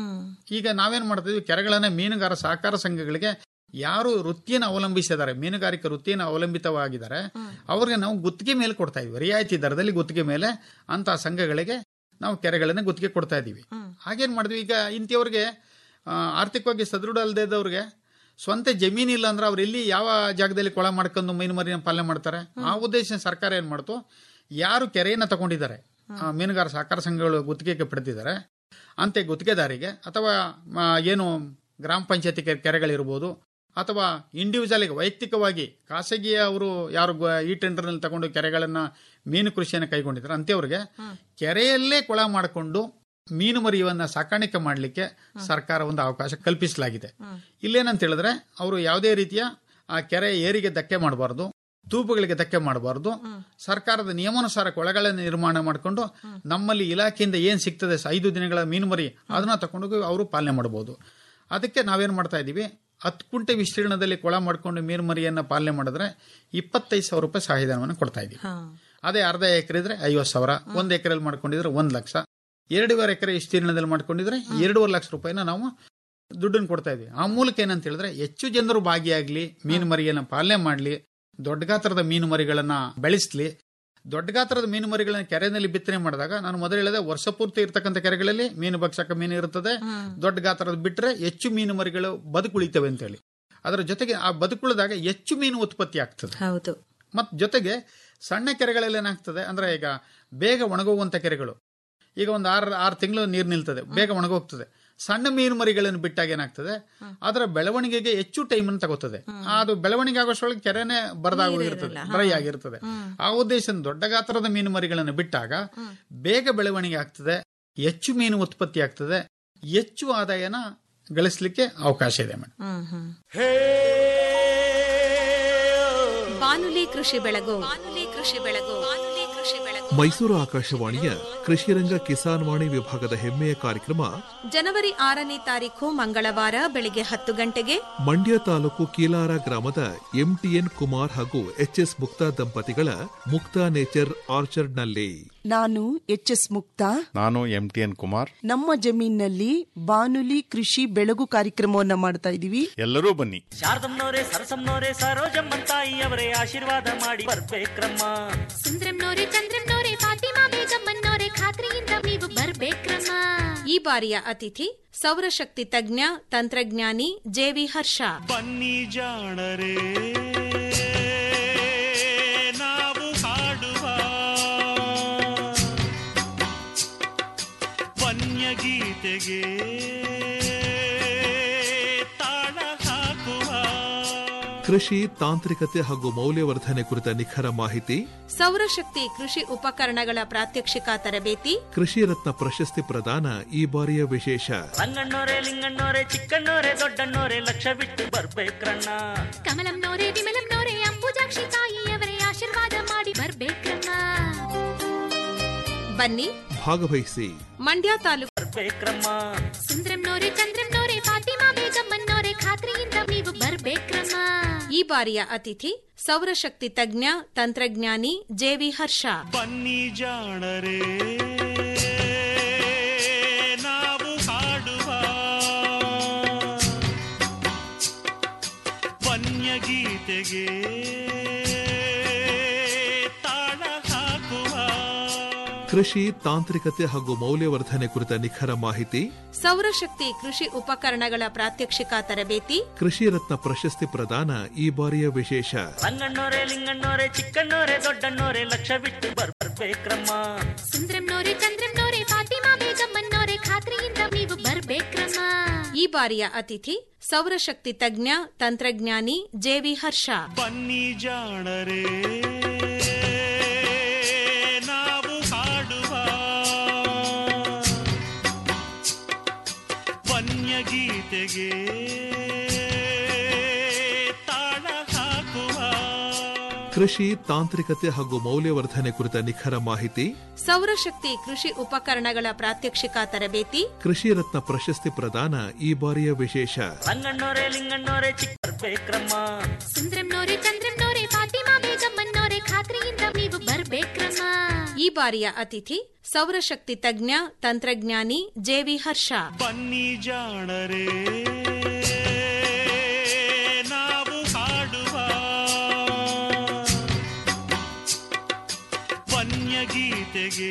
Speaker 12: ಈಗ ನಾವೇನ್ ಮಾಡ್ತಿದ್ವಿ ಕೆರೆಗಳನ್ನ ಮೀನುಗಾರ ಸಹಕಾರ ಸಂಘಗಳಿಗೆ ಯಾರು ವೃತ್ತಿಯನ್ನು ಅವಲಂಬಿಸಿದ್ದಾರೆ ಮೀನುಗಾರಿಕೆ ವೃತ್ತಿಯನ್ನು ಅವಲಂಬಿತವಾಗಿದ್ದಾರೆ ಅವ್ರಿಗೆ ನಾವು ಗುತ್ತಿಗೆ ಮೇಲೆ ಕೊಡ್ತಾ ಇದ್ವಿ ರಿಯಾಯಿತಿ ದರದಲ್ಲಿ ಗುತ್ತಿಗೆ ಮೇಲೆ ಅಂತ ಸಂಘಗಳಿಗೆ ನಾವು ಕೆರೆಗಳನ್ನ ಗುತ್ತಿಗೆ ಕೊಡ್ತಾ ಇದೀವಿ ಹಾಗೇನ್ ಮಾಡಿದ್ವಿ ಈಗ ಇಂಥವ್ರಿಗೆ ಆ, ಆರ್ಥಿಕವಾಗಿ ಸದೃಢ ಅಲ್ಲದೆ ಇದ್ದವ್ರಿಗೆ ಸ್ವಂತ ಜಮೀನು ಇಲ್ಲ ಅಂದ್ರೆ ಅವ್ರು ಎಲ್ಲಿ ಯಾವ ಜಾಗದಲ್ಲಿ ಕೊಳ ಮಾಡ್ಕೊಂಡು ಮೀನು ಮರಿನ ಪಾಲನೆ ಮಾಡ್ತಾರೆ ಆ ಉದ್ದೇಶ ಸರ್ಕಾರ ಏನ್ ಮಾಡ್ತು ಯಾರು ಕೆರೆಯನ್ನ ತಗೊಂಡಿದ್ದಾರೆ ಆ, ಮೀನುಗಾರ ಸಹಕಾರ ಸಂಘಗಳು ಗುತ್ತಿಗೆಗೆ ಪಡೆದಿದ್ದಾರೆ ಅಂತೆ ಗುತ್ತಿಗೆದಾರಿಗೆ ಅಥವಾ ಆ, ಏನು ಗ್ರಾಮ ಪಂಚಾಯತಿ ಕೆ- ಕೆರೆಗಳಿರ್ಬೋದು ಅಥವಾ ಇಂಡಿವಿಜುವಲ್ ವೈಯಕ್ತಿಕವಾಗಿ ಖಾಸಗಿ ಅವರು ಯಾರು ಗ- ಈ ಟೆಂಡರ್ನಲ್ಲಿ ತಗೊಂಡು ಕೆರೆಗಳನ್ನ ಮೀನು ಕೃಷಿಯನ್ನು ಕೈಗೊಂಡಿದ್ದಾರೆ ಅಂಥವ್ರಿಗೆ ಕೆರೆಯಲ್ಲೇ ಕೊಳ ಮಾಡಿಕೊಂಡು ಮೀನು ಮರಿಯವನ್ನ ಸಾಕಾಣಿಕೆ ಮಾಡಲಿಕ್ಕೆ ಸರ್ಕಾರ ಒಂದು ಅವಕಾಶ ಕಲ್ಪಿಸಲಾಗಿದೆ ಇಲ್ಲೇನಂತ ಹೇಳಿದ್ರೆ ಅವರು ಯಾವುದೇ ರೀತಿಯ ಆ ಕೆರೆ ಏರಿಗೆ ಧಕ್ಕೆ ಮಾಡಬಾರದು ತೂಪುಗಳಿಗೆ ಧಕ್ಕೆ ಮಾಡಬಾರದು ಸರ್ಕಾರದ ನಿಯಮಾನುಸಾರ ಕೊಳಗಳನ್ನು ನಿರ್ಮಾಣ ಮಾಡಿಕೊಂಡು ನಮ್ಮಲ್ಲಿ ಇಲಾಖೆಯಿಂದ ಏನ್ ಸಿಗ್ತದೆ ಸ- ಐದು ದಿನಗಳ ಮೀನು ಮರಿ ಅದನ್ನ ತಗೊಂಡೋಗಿ ಅವರು ಪಾಲನೆ ಮಾಡಬಹುದು ಅದಕ್ಕೆ ನಾವೇನ್ ಮಾಡ್ತಾ ಇದೀವಿ ಹತ್ತು ಕುಂಟೆ ವಿಸ್ತೀರ್ಣದಲ್ಲಿ ಕೊಳ ಮಾಡ್ಕೊಂಡು ಮೀನು ಮರಿಯನ್ನ ಪಾಲನೆ ಮಾಡಿದ್ರೆ ಇಪ್ಪತ್ತೈದು ಸಾವಿರ ರೂಪಾಯಿ ಸಹಾಯಧನವನ್ನು ಕೊಡ್ತಾ ಇದೀವಿ ಅದೇ ಅರ್ಧ ಎಕರೆ ಇದ್ರೆ ಐವತ್ತು ಸಾವಿರ ಒಂದ್ ಎಕರೆಯಲ್ಲಿ ಮಾಡ್ಕೊಂಡಿದ್ರೆ ಒಂದ್ ಲಕ್ಷ ಎರಡೂವರೆ ಎಕರೆ ವಿಸ್ತೀರ್ಣದಲ್ಲಿ ಮಾಡ್ಕೊಂಡಿದ್ರೆ ಎರಡೂವರೆ ಲಕ್ಷ ರೂಪಾಯಿನ ನಾವು ದುಡ್ಡನ್ನು ಕೊಡ್ತಾ ಇದೀವಿ ಆ ಮೂಲಕ ಏನಂತ ಹೇಳಿದ್ರೆ ಹೆಚ್ಚು ಜನರು ಭಾಗಿಯಾಗ್ಲಿ ಮೀನು ಮರಿಯನ್ನ ಪಾಲನೆ ಮಾಡ್ಲಿ ದೊಡ್ಡ ಗಾತ್ರದ ಮೀನು ಮರಿಗಳನ್ನ ಬೆಳೆಸ್ಲಿ ದೊಡ್ಡ ಗಾತ್ರದ ಮೀನು ಮರಿಗಳನ್ನ ಕೆರೆಯಲ್ಲಿ ಬಿತ್ತನೆ ಮಾಡಿದಾಗ ನಾನು ಮೊದಲು ಹೇಳಿದೆ ವರ್ಷ ಪೂರ್ತಿ ಇರ್ತಕ್ಕಂಥ ಕೆರೆಗಳಲ್ಲಿ ಮೀನು ಭಕ್ಷಕ ಮೀನು ಇರುತ್ತದೆ ದೊಡ್ಡ ಗಾತ್ರದ ಬಿಟ್ರೆ ಹೆಚ್ಚು ಮೀನು ಮರಿಗಳು ಬದುಕುಳಿತವೆ ಅಂತ ಹೇಳಿ ಅದರ ಜೊತೆಗೆ ಆ ಬದುಕುಳಿದಾಗ ಹೆಚ್ಚು ಮೀನು ಉತ್ಪತ್ತಿ ಆಗ್ತದೆ
Speaker 9: ಹೌದು
Speaker 12: ಮತ್ ಜೊತೆಗೆ ಸಣ್ಣ ಕೆರೆಗಳಲ್ಲಿ ಏನಾಗ್ತದೆ ಅಂದ್ರೆ ಈಗ ಬೇಗ ಒಣಗುವಂತ ಕೆರೆಗಳು ಈಗ ಒಂದು ಆರು ಆರು ತಿಂಗಳು ನೀರು ನಿಲ್ತದೆ ಬೇಗ ಒಣಗೋಗ್ತದೆ ಸಣ್ಣ ಮೀನು ಮರಿಗಳನ್ನು ಬಿಟ್ಟಾಗ ಏನಾಗ್ತದೆ ಅದರ ಬೆಳವಣಿಗೆಗೆ ಹೆಚ್ಚು ಟೈಮ್ ಅನ್ನು ತಗೋತದೆ ಅದು ಬೆಳವಣಿಗೆ ಆಗೋಷ್ಟೊಳಗೆ ಕೆರೆನೆ ಬರದಾಗಿರ್ತದೆ ಡ್ರೈ ಆಗಿರ್ತದೆ ಆ ಉದ್ದೇಶ ದೊಡ್ಡ ಗಾತ್ರದ ಮೀನು ಮರಿಗಳನ್ನು ಬಿಟ್ಟಾಗ ಬೇಗ ಬೆಳವಣಿಗೆ ಆಗ್ತದೆ ಹೆಚ್ಚು ಮೀನು ಉತ್ಪತ್ತಿ ಆಗ್ತದೆ ಹೆಚ್ಚು ಆದಾಯನ ಗಳಿಸಲಿಕ್ಕೆ ಅವಕಾಶ ಇದೆ ಮೇಡಮ್
Speaker 9: ಬಾನುಲಿ ಕೃಷಿ ಬೆಳಗು ಬಾನುಲಿ ಕೃಷಿ ಕೃಷಿ ಬೆಳಗು ಬಾನುಲಿ ಕೃಷಿ ಬೆಳಗು
Speaker 13: ಮೈಸೂರು ಆಕಾಶವಾಣಿಯ ಕೃಷಿರಂಗ ಕಿಸಾನ್ ವಾಣಿ ವಿಭಾಗದ ಹೆಮ್ಮೆಯ ಕಾರ್ಯಕ್ರಮ
Speaker 9: ಜನವರಿ ಆರನೇ ತಾರೀಖು ಮಂಗಳವಾರ ಬೆಳಿಗ್ಗೆ ಹತ್ತು ಗಂಟೆಗೆ
Speaker 13: ಮಂಡ್ಯ ತಾಲೂಕು ಕೀಲಾರ ಗ್ರಾಮದ ಎಂಟಿಎನ್ ಕುಮಾರ್ ಹಾಗೂ ಎಚ್ಎಸ್ ಮುಕ್ತಾ ದಂಪತಿಗಳ ಮುಕ್ತಾ ನೇಚರ್ ಆರ್ಚರ್ಡ್ನಲ್ಲಿ
Speaker 14: ನಾನು ಎಚ್ ಎಸ್ ಮುಕ್ತಾ
Speaker 15: ನಾನು ಎಂಟಿಎನ್ ಕುಮಾರ್
Speaker 14: ನಮ್ಮ ಜಮೀನಿನಲ್ಲಿ ಬಾನುಲಿ ಕೃಷಿ ಬೆಳಗು ಕಾರ್ಯಕ್ರಮವನ್ನ ಮಾಡ್ತಾ ಇದೀವಿ
Speaker 15: ಎಲ್ಲರೂ ಬನ್ನಿ
Speaker 16: ಶಾರದಮ್ಮನವರೇ ಸರಸಮ್ಮನವರೇ ಸರೋಜಮ್ಮನ್ ತಾಯಿಯವರೇ ಆಶೀರ್ವಾದ ಮಾಡಿ ಬರ್ಬೇಕ್ರಮ್ಮ
Speaker 17: ಸುಂದ್ರಂನೋರೆ ಚಂದ್ರಂನೋರೆ ಫಾತಿಮಾ ಬೇಗಮ್ಮನೋರೆ ಖಾತ್ರಿಯಿಂದ ನೀವು ಬರ್ಬೇಕ್ರಮ್ಮ
Speaker 9: ಈ ಬಾರಿಯ ಅತಿಥಿ ಸೌರಶಕ್ತಿ ತಜ್ಞ ತಂತ್ರಜ್ಞಾನಿ ಜೆವಿ ಹರ್ಷ
Speaker 11: ಬನ್ನಿ ಜಾಣರೇ ನಾವು ಹಾಡುವ ವನ್ಯ ಗೀತೆಗೆ ತಾಳ ಹಾಕುವ
Speaker 13: ಕೃಷಿ ತಾಂತ್ರಿಕತೆ ಹಾಗೂ ಮೌಲ್ಯವರ್ಧನೆ ಕುರಿತ ನಿಖರ ಮಾಹಿತಿ
Speaker 9: ಸೌರಶಕ್ತಿ ಕೃಷಿ ಉಪಕರಣಗಳ ಪ್ರಾತ್ಯಕ್ಷಿಕ ತರಬೇತಿ
Speaker 13: ಕೃಷಿ ರತ್ನ ಪ್ರಶಸ್ತಿ ಪ್ರದಾನ ಈ ಬಾರಿಯ ವಿಶೇಷ
Speaker 16: ರಂಗಣ್ಣೋರೆ ಲಿಂಗಣ್ಣೋರೆ ಚಿಕ್ಕಣ್ಣೋರೆ ದೊಡ್ಡಣ್ಣೋರೆ ಲಕ್ಷ ಬಿಟ್ಟು ಬರ್ಬೇಕ್ರಣ್ಣ
Speaker 17: ಕಮಲಂನೋರೆ ವಿಮಲಂನೋರೆ ಅಂಬುಜಾಕ್ಷಿ ತಾಯಿಯವರೇ ಆಶೀರ್ವಾದ ಮಾಡಿ ಬರ್ಬೇಕ್ರಮ್ಮ
Speaker 9: ಬನ್ನಿ
Speaker 13: ಭಾಗವಹಿಸಿ
Speaker 9: ಮಂಡ್ಯ ತಾಲೂಕು
Speaker 16: ಬರ್ಬೇಕ್ರಮ್ಮ
Speaker 17: ಸುಂದ್ರಂನೋರೆ ಚಂದ್ರಂನೋರೆ ಫಾತಿಮಾ ಬೇಗಮ್ಮನೋರೆ ಖಾತ್ರಿಯಿಂದ ನೀವು ಬರ್ಬೇಕ್ರಮ್ಮ
Speaker 9: ಈ ಬಾರಿಯ ಅತಿಥಿ ಸೌರಶಕ್ತಿ ತಜ್ಞ ತಂತ್ರಜ್ಞಾನಿ ಜೆವಿ ಹರ್ಷ
Speaker 11: ಬನ್ನಿ ಜಾಣರೇ ನಾವು ಹಾಡುವ ವನ್ಯ ಗೀತೆಗೆ ತಾಳ ಹಾಕುವ
Speaker 13: ಕೃಷಿ ತಾಂತ್ರಿಕತೆ ಹಾಗೂ ಮೌಲ್ಯವರ್ಧನೆ ಕುರಿತ ನಿಖರ ಮಾಹಿತಿ
Speaker 9: ಸೌರಶಕ್ತಿ ಕೃಷಿ ಉಪಕರಣಗಳ ಪ್ರಾತ್ಯಕ್ಷಿಕ ತರಬೇತಿ
Speaker 13: ಕೃಷಿ ರತ್ನ ಪ್ರಶಸ್ತಿ ಪ್ರದಾನ ಈ ಬಾರಿಯ ವಿಶೇಷ
Speaker 16: ರಂಗಣ್ಣೋರೆ ಲಿಂಗಣ್ಣೋರೆ ಚಿಕ್ಕಣ್ಣೋರೆ ದೊಡ್ಡಣ್ಣೋರೆ ಲಕ್ಷ ಬಿಟ್ಟು ಬರ್ಬೇಕ್ರಮ್ಮ
Speaker 17: ಸುಂದ್ರಂನೋರೆ ಚಂದ್ರಂನೋರೆ ಫಾತಿಮಾ ಬೇಗಮ್ಮನೋರೆ ಖಾತ್ರಿಯಿಂದ ನೀವು ಬರ್ಬೇಕ್ರಮ್ಮ
Speaker 9: ಈ ಬಾರಿಯ ಅತಿಥಿ ಸೌರಶಕ್ತಿ ತಜ್ಞ ತಂತ್ರಜ್ಞಾನಿ ಜೆವಿ ಹರ್ಷ
Speaker 11: ಬನ್ನಿ ಜಾಣರೇ ನಾವು ಹಾಡುವ ವನ್ಯ ಗೀತೆಗೆ ತಾಳ ಹಾಕುವ
Speaker 13: ಕೃಷಿ ತಾಂತ್ರಿಕತೆ ಹಾಗೂ ಮೌಲ್ಯವರ್ಧನೆ ಕುರಿತ ನಿಖರ ಮಾಹಿತಿ
Speaker 9: ಸೌರಶಕ್ತಿ ಕೃಷಿ ಉಪಕರಣಗಳ ಪ್ರಾತ್ಯಕ್ಷಿಕ ತರಬೇತಿ
Speaker 13: ಕೃಷಿ ರತ್ನ ಪ್ರಶಸ್ತಿ ಪ್ರದಾನ ಈ ಬಾರಿಯ ವಿಶೇಷ
Speaker 16: ರಂಗಣ್ಣೋರೆ ಲಿಂಗಣ್ಣೋರೆ ಚಿಕ್ಕ ಬರ್ಬೇಕ್ರಮ್ಮ
Speaker 17: ಸುಂದ್ರಂನೋರೆ ಚಂದ್ರಂನೋರೆ ಫಾತಿಮಾ ಬೇಗಮ್ಮನೋರೆ ಖಾತ್ರಿಯಿಂದ ನೀವು ಬರ್ಬೇಕ್ರಮ್ಮ
Speaker 9: ಈ ಬಾರಿಯ ಅತಿಥಿ ಸೌರಶಕ್ತಿ ತಜ್ಞ ತಂತ್ರಜ್ಞಾನಿ ಜೆವಿ ಹರ್ಷ
Speaker 11: ಬನ್ನಿ ಜಾಣರೇ ನಾವು ಹಾಡುವ ವನ್ಯ ಗೀತೆಗೆ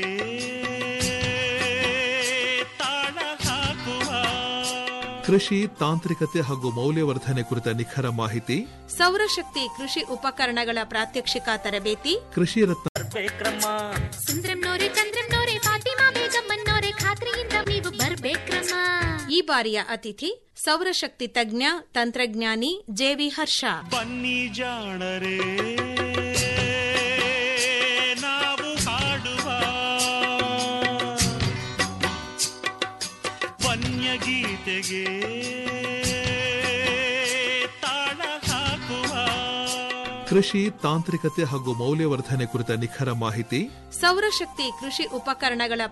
Speaker 11: ತಾಳ ಹಾಕುವ
Speaker 13: ಕೃಷಿ ತಾಂತ್ರಿಕತೆ ಹಾಗೂ ಮೌಲ್ಯವರ್ಧನೆ ಕುರಿತ ನಿಖರ ಮಾಹಿತಿ
Speaker 9: ಸೌರಶಕ್ತಿ ಕೃಷಿ ಉಪಕರಣಗಳ ಪ್ರಾತ್ಯಕ್ಷಿಕ ತರಬೇತಿ
Speaker 13: ಕೃಷಿ ರತ್ನ
Speaker 16: ಬರ್ಬೇಕ್ರಮ್ಮ
Speaker 17: ಸುಂದ್ರಂನೋರೆ ಚಂದ್ರಂನೋರೆ ಫಾತಿಮಾ ಬೇಗಮ್ಮನೋರೆ ಖಾತ್ರಿಯಿಂದ ನೀವು ಬರ್ಬೇಕ್ರಮ್ಮ
Speaker 9: ಈ ಬಾರಿಯ ಅತಿಥಿ ಸೌರಶಕ್ತಿ ತಜ್ಞ ತಂತ್ರಜ್ಞಾನಿ ಜೆವಿ ಹರ್ಷ
Speaker 11: ಬನ್ನಿ ಜಾಣರೇ ನಾವು ಹಾಡುವ ವನ್ಯ ಗೀತೆಗೆ ತಾಳ ಹಾಕುವ
Speaker 13: ಕೃಷಿ ತಾಂತ್ರಿಕತೆ ಹಾಗೂ ಮೌಲ್ಯವರ್ಧನೆ ಕುರಿತ ನಿಖರ ಮಾಹಿತಿ
Speaker 9: ಸೌರಶಕ್ತಿ ಕೃಷಿ ಉಪಕರಣಗಳ